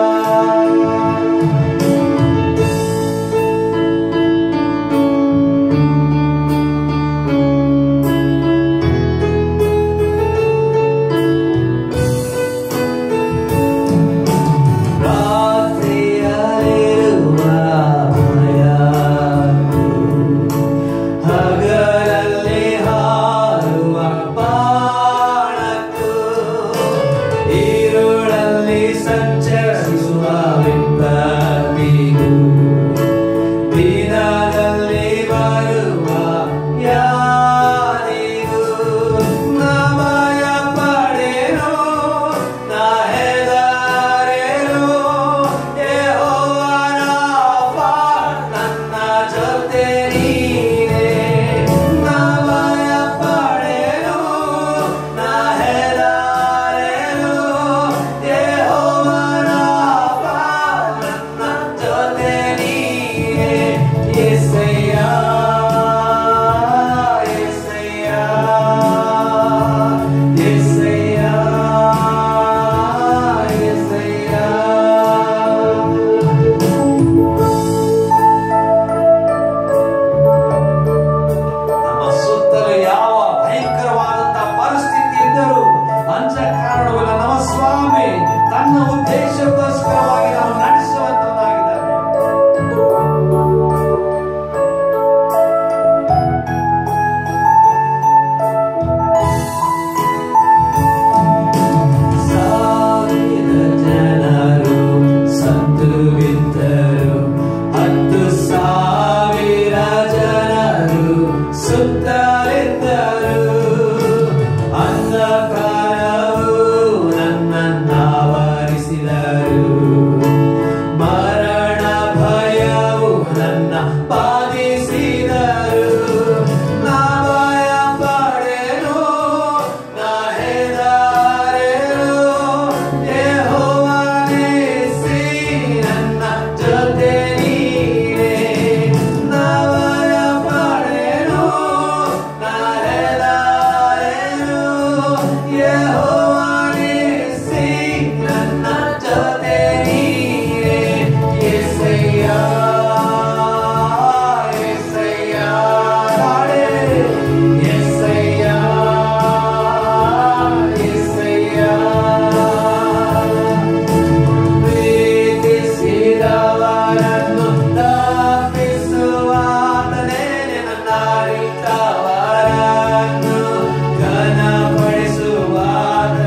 ರಾತ್ರಿಯಲ್ಲಿರುವ ಭಯ ಹಗಲಲ್ಲಿ ಹಾರುವ ಬಾಣಕ್ಕೂ ಈರುಳಲ್ಲಿ ಸಂಚರಿಸುವ ವಿಪತ್ತಿಗೂ ದಿನದಲ್ಲಿ ಬರುವ ಯಾರಿಗೂ ನಮಯ ಪಡೆನೋ ನಾ ಹೆದರೆನೋ ಯೆಹೋವನ ಪಾ ನನ್ನ ಜೊತೆ ನೀನೇ ನಮಯ ಪಡೆನೋ ನಾ ಹೆದರೆನೋ ಯೆಹೋವನ ಪಾ ನನ್ನ ಜೊತೆ ನೀನೇ ಯೆಸಯ್ಯ ಯೆಸಯ್ಯ ಯೆಸಯ್ಯ ಯೆಸಯ್ಯ ನಮ್ಮ ಸುತ್ತಲೂ ಯಾವ ಭಯಂಕರವಾದಂತಹ ಪರಿಸ್ಥಿತಿ ಇದ್ದರೂ ಅಂಚ ಕಾರಣವಿಲ್ಲ ನಮ್ಮ ಸ್ವಾಮಿ ತನ್ನ ಉದ್ದೇಶಕ್ಕೋಸ್ಕರವಾಗಿ ನಾವು ನಡೆಸುವಂತವನಾಗಿದ್ದಾನೆ ಸಾವಿರ ಜನರು ಸತ್ತು ಬಿದ್ದರು ಹತ್ತು ಸಾವಿರ ಜನರು ಸುತ್ತಲಿದ್ದರು ಅಂಧಕಾರವು ನನ್ನನ್ನಾವರಿಸಿದರು ಮರಣ ಭಯವು ನನ್ನ ಬಾಧಿಸಿದರು ನಾ ಭಯ ಪಡೆನು ನಾ ಹೆದರೆನು ಯೆಹೋವನಿಸಿ ನನ್ನ ಜೊತೆ ನೀನೇ ನಾ ಭಯ ಪಡೆನು ನಾ ಹೆದರೆನು ಯೆಹೋವನಿಸಿ ನನ್ನ ಜೊತೆ ನೀನೇ ಯೆಸಯ್ಯ ಯೆಸಯ್ಯ ಹಾಡೇ ಯೆಸಯ್ಯ ಯೆಸಯ್ಯ ಪ್ರೀತಿಸಿದವರನ್ನು ತಪ್ಪಿಸುವಾತನೇ ನನ್ನರಿತವರನ್ನು ಘನಪಡಿಸುವಾತನೇ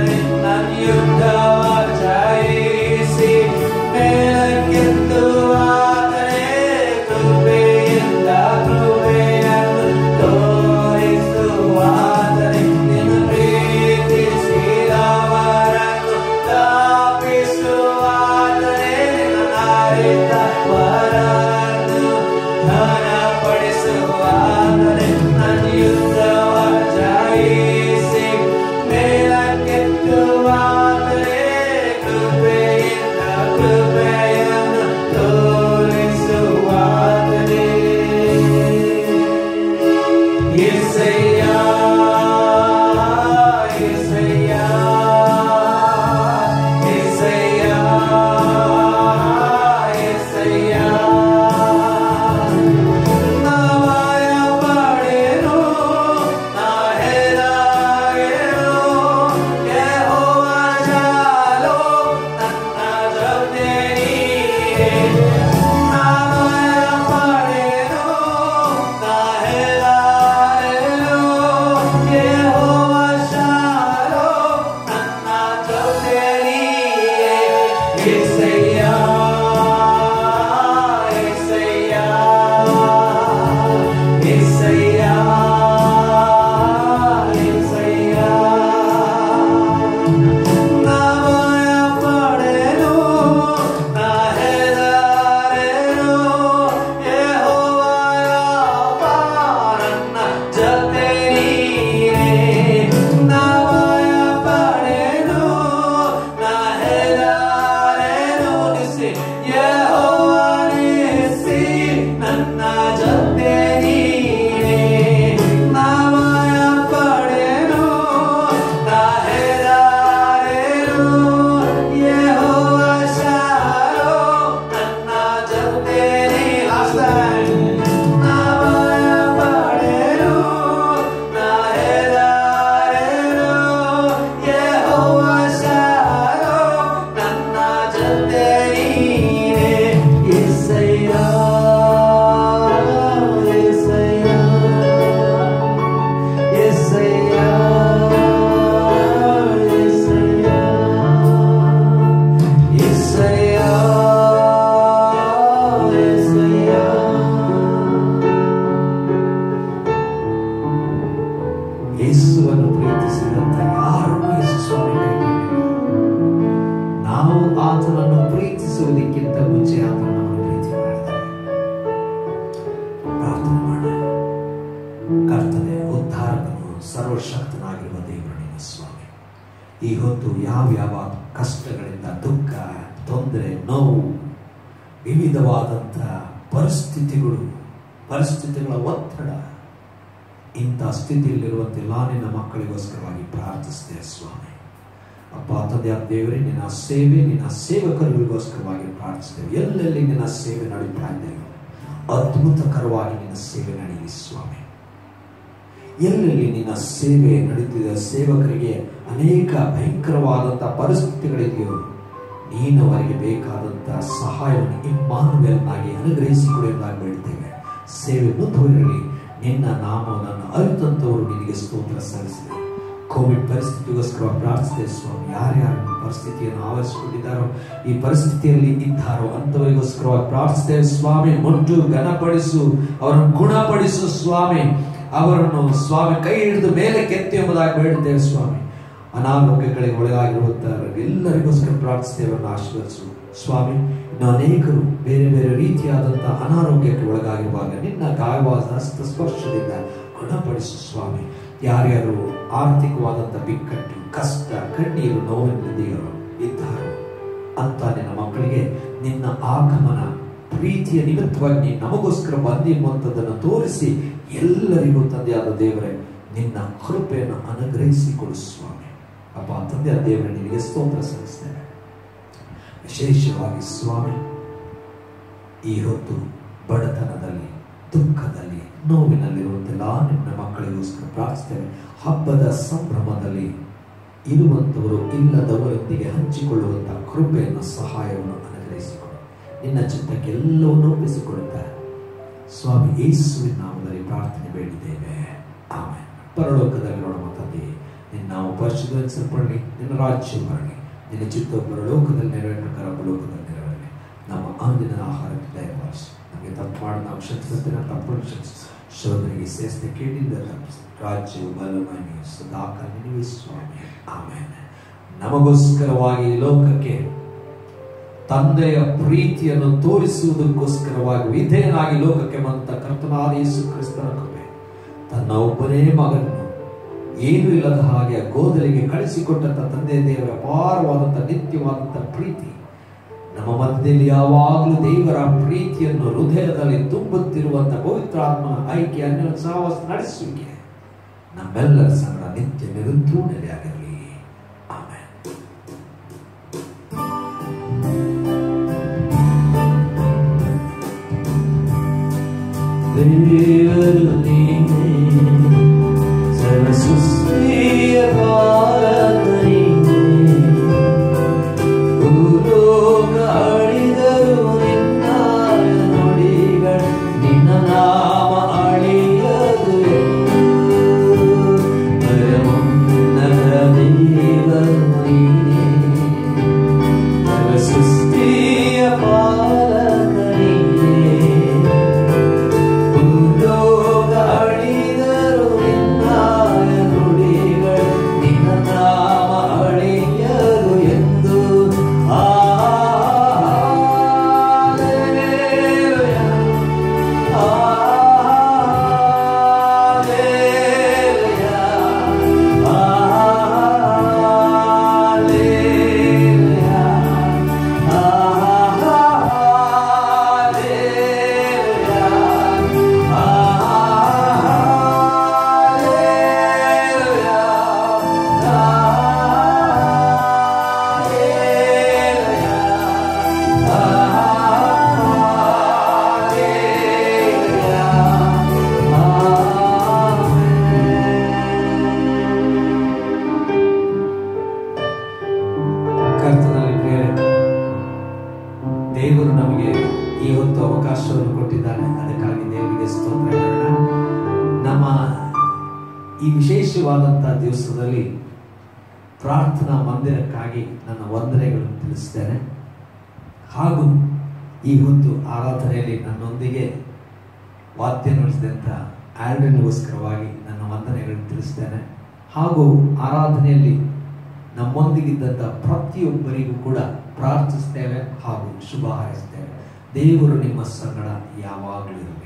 ಈ ಹೊತ್ತು ಯಾವ್ಯಾವ ಕಷ್ಟಗಳಿಂದ ದುಃಖ ತೊಂದರೆ ನೋವು ವಿವಿಧವಾದಂಥ ಪರಿಸ್ಥಿತಿಗಳು ಪರಿಸ್ಥಿತಿಗಳ ಒತ್ತಡ ಇಂಥ ಸ್ಥಿತಿಯಲ್ಲಿರುವಂತೆಲ್ಲ ನಿನ್ನ ಮಕ್ಕಳಿಗೋಸ್ಕರವಾಗಿ ಪ್ರಾರ್ಥಿಸ್ತೇವೆ ಸ್ವಾಮಿ ಅಪ್ಪ ತಂದೆಯ ದೇವರೇ ನಿನ್ನ ಸೇವೆ ನಿನ್ನ ಸೇವಕರಿಗೋಸ್ಕರವಾಗಿ ಪ್ರಾರ್ಥಿಸ್ತೇವೆ ಎಲ್ಲೆಲ್ಲಿ ನಿನ್ನ ಸೇವೆ ನಡೀತಾ ಇದ್ದೇವೆ ಅದ್ಭುತಕರವಾಗಿ ನಿನ್ನ ಸೇವೆ ನಡೆಯಲಿ ಸ್ವಾಮಿ ಎಲ್ಲೆಲ್ಲಿ ನಿನ್ನ ಸೇವೆ ನಡೀತಿದೆ ಸೇವಕರಿಗೆ ಅನೇಕ ಭಯಂಕರವಾದಂಥ ಪರಿಸ್ಥಿತಿಗಳಿದೆಯೋ ನೀನು ಅವರಿಗೆ ಬೇಕಾದಂಥ ಸಹಾಯವನ್ನು ಇಮ್ಮಾನುವೆಲ್ನಾಗಿ ಅನುಗ್ರಹಿಸಿಕೊಡುವುದಾಗಿ ಬೇಡ್ತೇವೆ ಸೇವೆ ಮುಂದುವರಲಿ ನಿನ್ನ ನಾಮವನ್ನು ಅರಿತಂತವರು ನಿನಗೆ ಸ್ತೋತ್ರ ಸಲ್ಲಿಸಿದೆ ಕೋವಿಡ್ ಪರಿಸ್ಥಿತಿಗೋಸ್ಕರ ಪ್ರಾರ್ಥಿಸಿದೆ ಸ್ವಾಮಿ ಯಾರ್ಯಾರು ಈ ಪರಿಸ್ಥಿತಿಯನ್ನು ಆವರಿಸಿಕೊಂಡಿದ್ದಾರೋ ಈ ಪರಿಸ್ಥಿತಿಯಲ್ಲಿ ಇದ್ದಾರೋ ಅಂತವರಿಗೋಸ್ಕರವಾಗಿ ಪ್ರಾರ್ಥಿಸ್ತೇವೆ ಸ್ವಾಮಿ ಮುಟ್ಟು ಘನಪಡಿಸು ಅವರನ್ನು ಗುಣಪಡಿಸು ಸ್ವಾಮಿ ಅವರನ್ನು ಸ್ವಾಮಿ ಕೈ ಹಿಡಿದು ಮೇಲೆ ಕೆತ್ತಿ ಎಂಬುದಾಗಿ ಬೇಡುತ್ತೇವೆ ಸ್ವಾಮಿ ಅನಾರೋಗ್ಯಗಳಿಗೆ ಒಳಗಾಗಿರುವಂತಹ ಎಲ್ಲರಿಗೋಸ್ಕರ ಪ್ರಾರ್ಥಿಸ್ತೇವೆ ಅವರನ್ನು ಆಶೀರ್ವದಿಸು ಸ್ವಾಮಿ ಇನ್ನು ಅನೇಕರು ಬೇರೆ ಬೇರೆ ರೀತಿಯಾದಂತಹ ಅನಾರೋಗ್ಯಕ್ಕೆ ಒಳಗಾಗಿರುವಾಗ ನಿನ್ನ ಗಾಯವಾದ ಹಸ್ತ ಸ್ಪರ್ಶದಿಂದ ಗುಣಪಡಿಸು ಸ್ವಾಮಿ ಯಾರ್ಯಾರು ಆರ್ಥಿಕವಾದಂಥ ಬಿಕ್ಕಟ್ಟು ಕಷ್ಟ ಕಣ್ಣೀರು ನೋವಿನಲ್ಲಿದೆಯೋ ಇದ್ದಾರೋ ಅಂತ ನಿನ್ನ ಮಕ್ಕಳಿಗೆ ನಿನ್ನ ಆಗಮನ ಪ್ರೀತಿಯ ನಿಮಿತ್ತವಾಗಿ ನೀನು ನಮಗೋಸ್ಕರ ಬಂದಿ ಎಂಬುವಂಥದ್ದನ್ನು ತೋರಿಸಿ ಎಲ್ಲರಿಗೂ ತಂದೆಯಾದ ದೇವರೇ ನಿನ್ನ ಕೃಪೆಯನ್ನು ಅನುಗ್ರಹಿಸಿಕೊಡು ಸ್ವಾಮಿ ಅಪ್ಪ ತಂದೆಯ ದೇವರೇ ನಿನಗೆ ಸ್ತೋತ್ರ ಸಲ್ಲಿಸ್ತೇನೆ ವಿಶೇಷವಾಗಿ ಸ್ವಾಮಿ ಈ ಹೊತ್ತು ಬಡತನದಲ್ಲಿ ದುಃಖದಲ್ಲಿ ನೋವಿನಲ್ಲಿರುವಂತೆಲ್ಲ ನಿಮ್ಮ ಮಕ್ಕಳಿಗೋಸ್ಕರ ಪ್ರಾರ್ಥಿಸ್ತೇವೆ ಹಬ್ಬದ ಸಂಭ್ರಮದಲ್ಲಿ ಇರುವಂಥವರು ಇಲ್ಲದವರೊಂದಿಗೆ ಹಂಚಿಕೊಳ್ಳುವಂತಹ ಕೃಪೆಯನ್ನು ಸಹಾಯವನ್ನು ಅನುಗ್ರಹಿಸಿಕೊಡು ನಿನ್ನ ಚಿತ್ತಕ್ಕೆ ಎಲ್ಲವನ್ನೂ ಒಪ್ಪಿಸಿಕೊಡುತ್ತಾರೆ ಸ್ವಾಮಿ ಯೇಸುವಿನ ನಾಮದಲ್ಲಿ ಪ್ರಾರ್ಥನೆ ಬೇಡಿದ್ದೇವೆ ಆಮೇಲೆ ಪರಲೋಕದಲ್ಲಿರುವ ತಂದೆ ನಿನ್ನ ನಾವು ಪರಿಶುದ್ಧಪಡಲಿ ನಿನ್ನ ರಾಜ್ಯ ಬರಲಿ ನಿನ್ನ ಚಿತ್ತ ಪರಲೋಕದಲ್ಲಿ ನೆರವೇರ ಪ್ರಕಾರ ಲೋಕದಲ್ಲಿ ನೆರವೇರಲಿ ನಮ್ಮ ಅಂದಿನ ಆಹಾರಕ್ಕೆ ದಯಪಾಲಿಸು ನಮಗೆ ತಪ್ಪು ಮಾಡಿ ನಾವು ಕ್ಷಮಿಸಿದಂತೆ ನಾವು ತಪ್ಪನ್ನು ಕ್ಷಮಿಸು ಶೋಧನೆಗೆ ಸೇರಿಸಿದ ಕೇಳಿದ್ದ ತಪ್ಪಿಸು ರಾಜ್ಯವು ಬಲಮನೆ ಸದಾಕಾಲ ನಿನಗೆ ಸ್ವಾಮಿ ಆಮೇಲೆ ನಮಗೋಸ್ಕರವಾಗಿ ಈ ಲೋಕಕ್ಕೆ ತಂದೆಯ ಪ್ರೀತಿಯನ್ನು ತೋರಿಸುವುದಕ್ಕೋಸ್ಕರವಾಗಿ ವಿಧೇಯನಾಗಿ ಲೋಕಕ್ಕೆ ಬಂದ ಕರ್ತನಾದ ಯೇಸು ಕ್ರಿಸ್ತನ ಕೃಪೆ ತನ್ನ ಒಬ್ಬನೇ ಮಗನನ್ನು ಏನು ಇಲ್ಲದ ಹಾಗೆ ಗೋದಲಿಗೆ ಕಳಿಸಿಕೊಟ್ಟಂತ ತಂದೆ ದೇವರ ಅಪಾರವಾದಂಥ ನಿತ್ಯವಾದಂಥ ಪ್ರೀತಿ ನಮ್ಮ ಮಧ್ಯದಲ್ಲಿ ಯಾವಾಗಲೂ ದೇವರ ಪ್ರೀತಿಯನ್ನು ಹೃದಯದಲ್ಲಿ ತುಂಬುತ್ತಿರುವಂತ ಪವಿತ್ರಾತ್ಮನ ಆಯ್ಕೆ ಅನ್ಯ ಸಹವಾಸ ನಡೆಸುವಿಕೆ ನಮ್ಮೆಲ್ಲರ ಸಂಗಡ ನಿತ್ಯ ನಿರಂತರೂ ನೆಲೆಯಾಗಿರಲಿ ಆಮೇಲೆ ದೇವರು ನೀನೇ ಸರ್ವ ಸೃಷ್ಟಿಯ ಭಾರತ ನೀನೇ ಭೂಲೋಕ ಅಳಿದರು ನಿನ್ನ ನುಡಿಗಳು ನಿನ್ನ ನಾಮ ಅಳಿಯದು ಪರಮೋನ್ನತ ದೇವರು ನೀನೇ ಸರ್ವ ಸೃಷ್ಟಿಯ ಪಾಲಕ ನೀನೇ ಭೂಲೋಕ ಅಳಿದರು ನಿನ್ನಾಯ ನುಡಿಗಳು ನಿನ್ನ ನಾಮ ಅಳಿಯದು ಎಂದು ಹಾಲೆಲೂಯ, ಹಾಲೆಲೂಯ, ಹಾಲೆಲೂಯ, ಕರ್ತನಲ್ಲಿ ಪ್ರಿಯರೇ ದೇವರು ನಮಗೆ ಈ ಹೊತ್ತು ಅವಕಾಶವನ್ನು ಕೊಟ್ಟಿದ್ದಾನೆ ಅದಕ್ಕಾಗಿ ದೇವರಿಗೆ ಸ್ತೋತ್ರ ಹೇಳೋಣ ನಮ್ಮ ಈ ವಿಶೇಷವಾದಂತಹ ದಿವಸದಲ್ಲಿ ಪ್ರಾರ್ಥನಾ ಮಂದಿರಕ್ಕಾಗಿ ನನ್ನ ವಂದನೆಗಳನ್ನು ತಿಳಿಸ್ತೇನೆ ಹಾಗೂ ಈ ಹೊತ್ತು ಆರಾಧನೆಯಲ್ಲಿ ನನ್ನೊಂದಿಗೆ ವಾದ್ಯ ನುಡಿಸಿದಂಥ ಆಲ್ಡನ್ಗೋಸ್ಕರವಾಗಿ ನನ್ನ ವಂದನೆಗಳನ್ನು ತಿಳಿಸ್ತೇನೆ ಹಾಗೂ ಆರಾಧನೆಯಲ್ಲಿ ನಮ್ಮೊಂದಿಗಿದ್ದಂಥ ಪ್ರತಿಯೊಬ್ಬರಿಗೂ ಕೂಡ ಪ್ರಾರ್ಥಿಸ್ತೇವೆ ಹಾಗೂ ಶುಭ ಹಾರೈಸ್ತೇವೆ ದೇವರು ನಿಮ್ಮ ಸಂಗಡ ಯಾವಾಗಲೂ ಇರಲಿ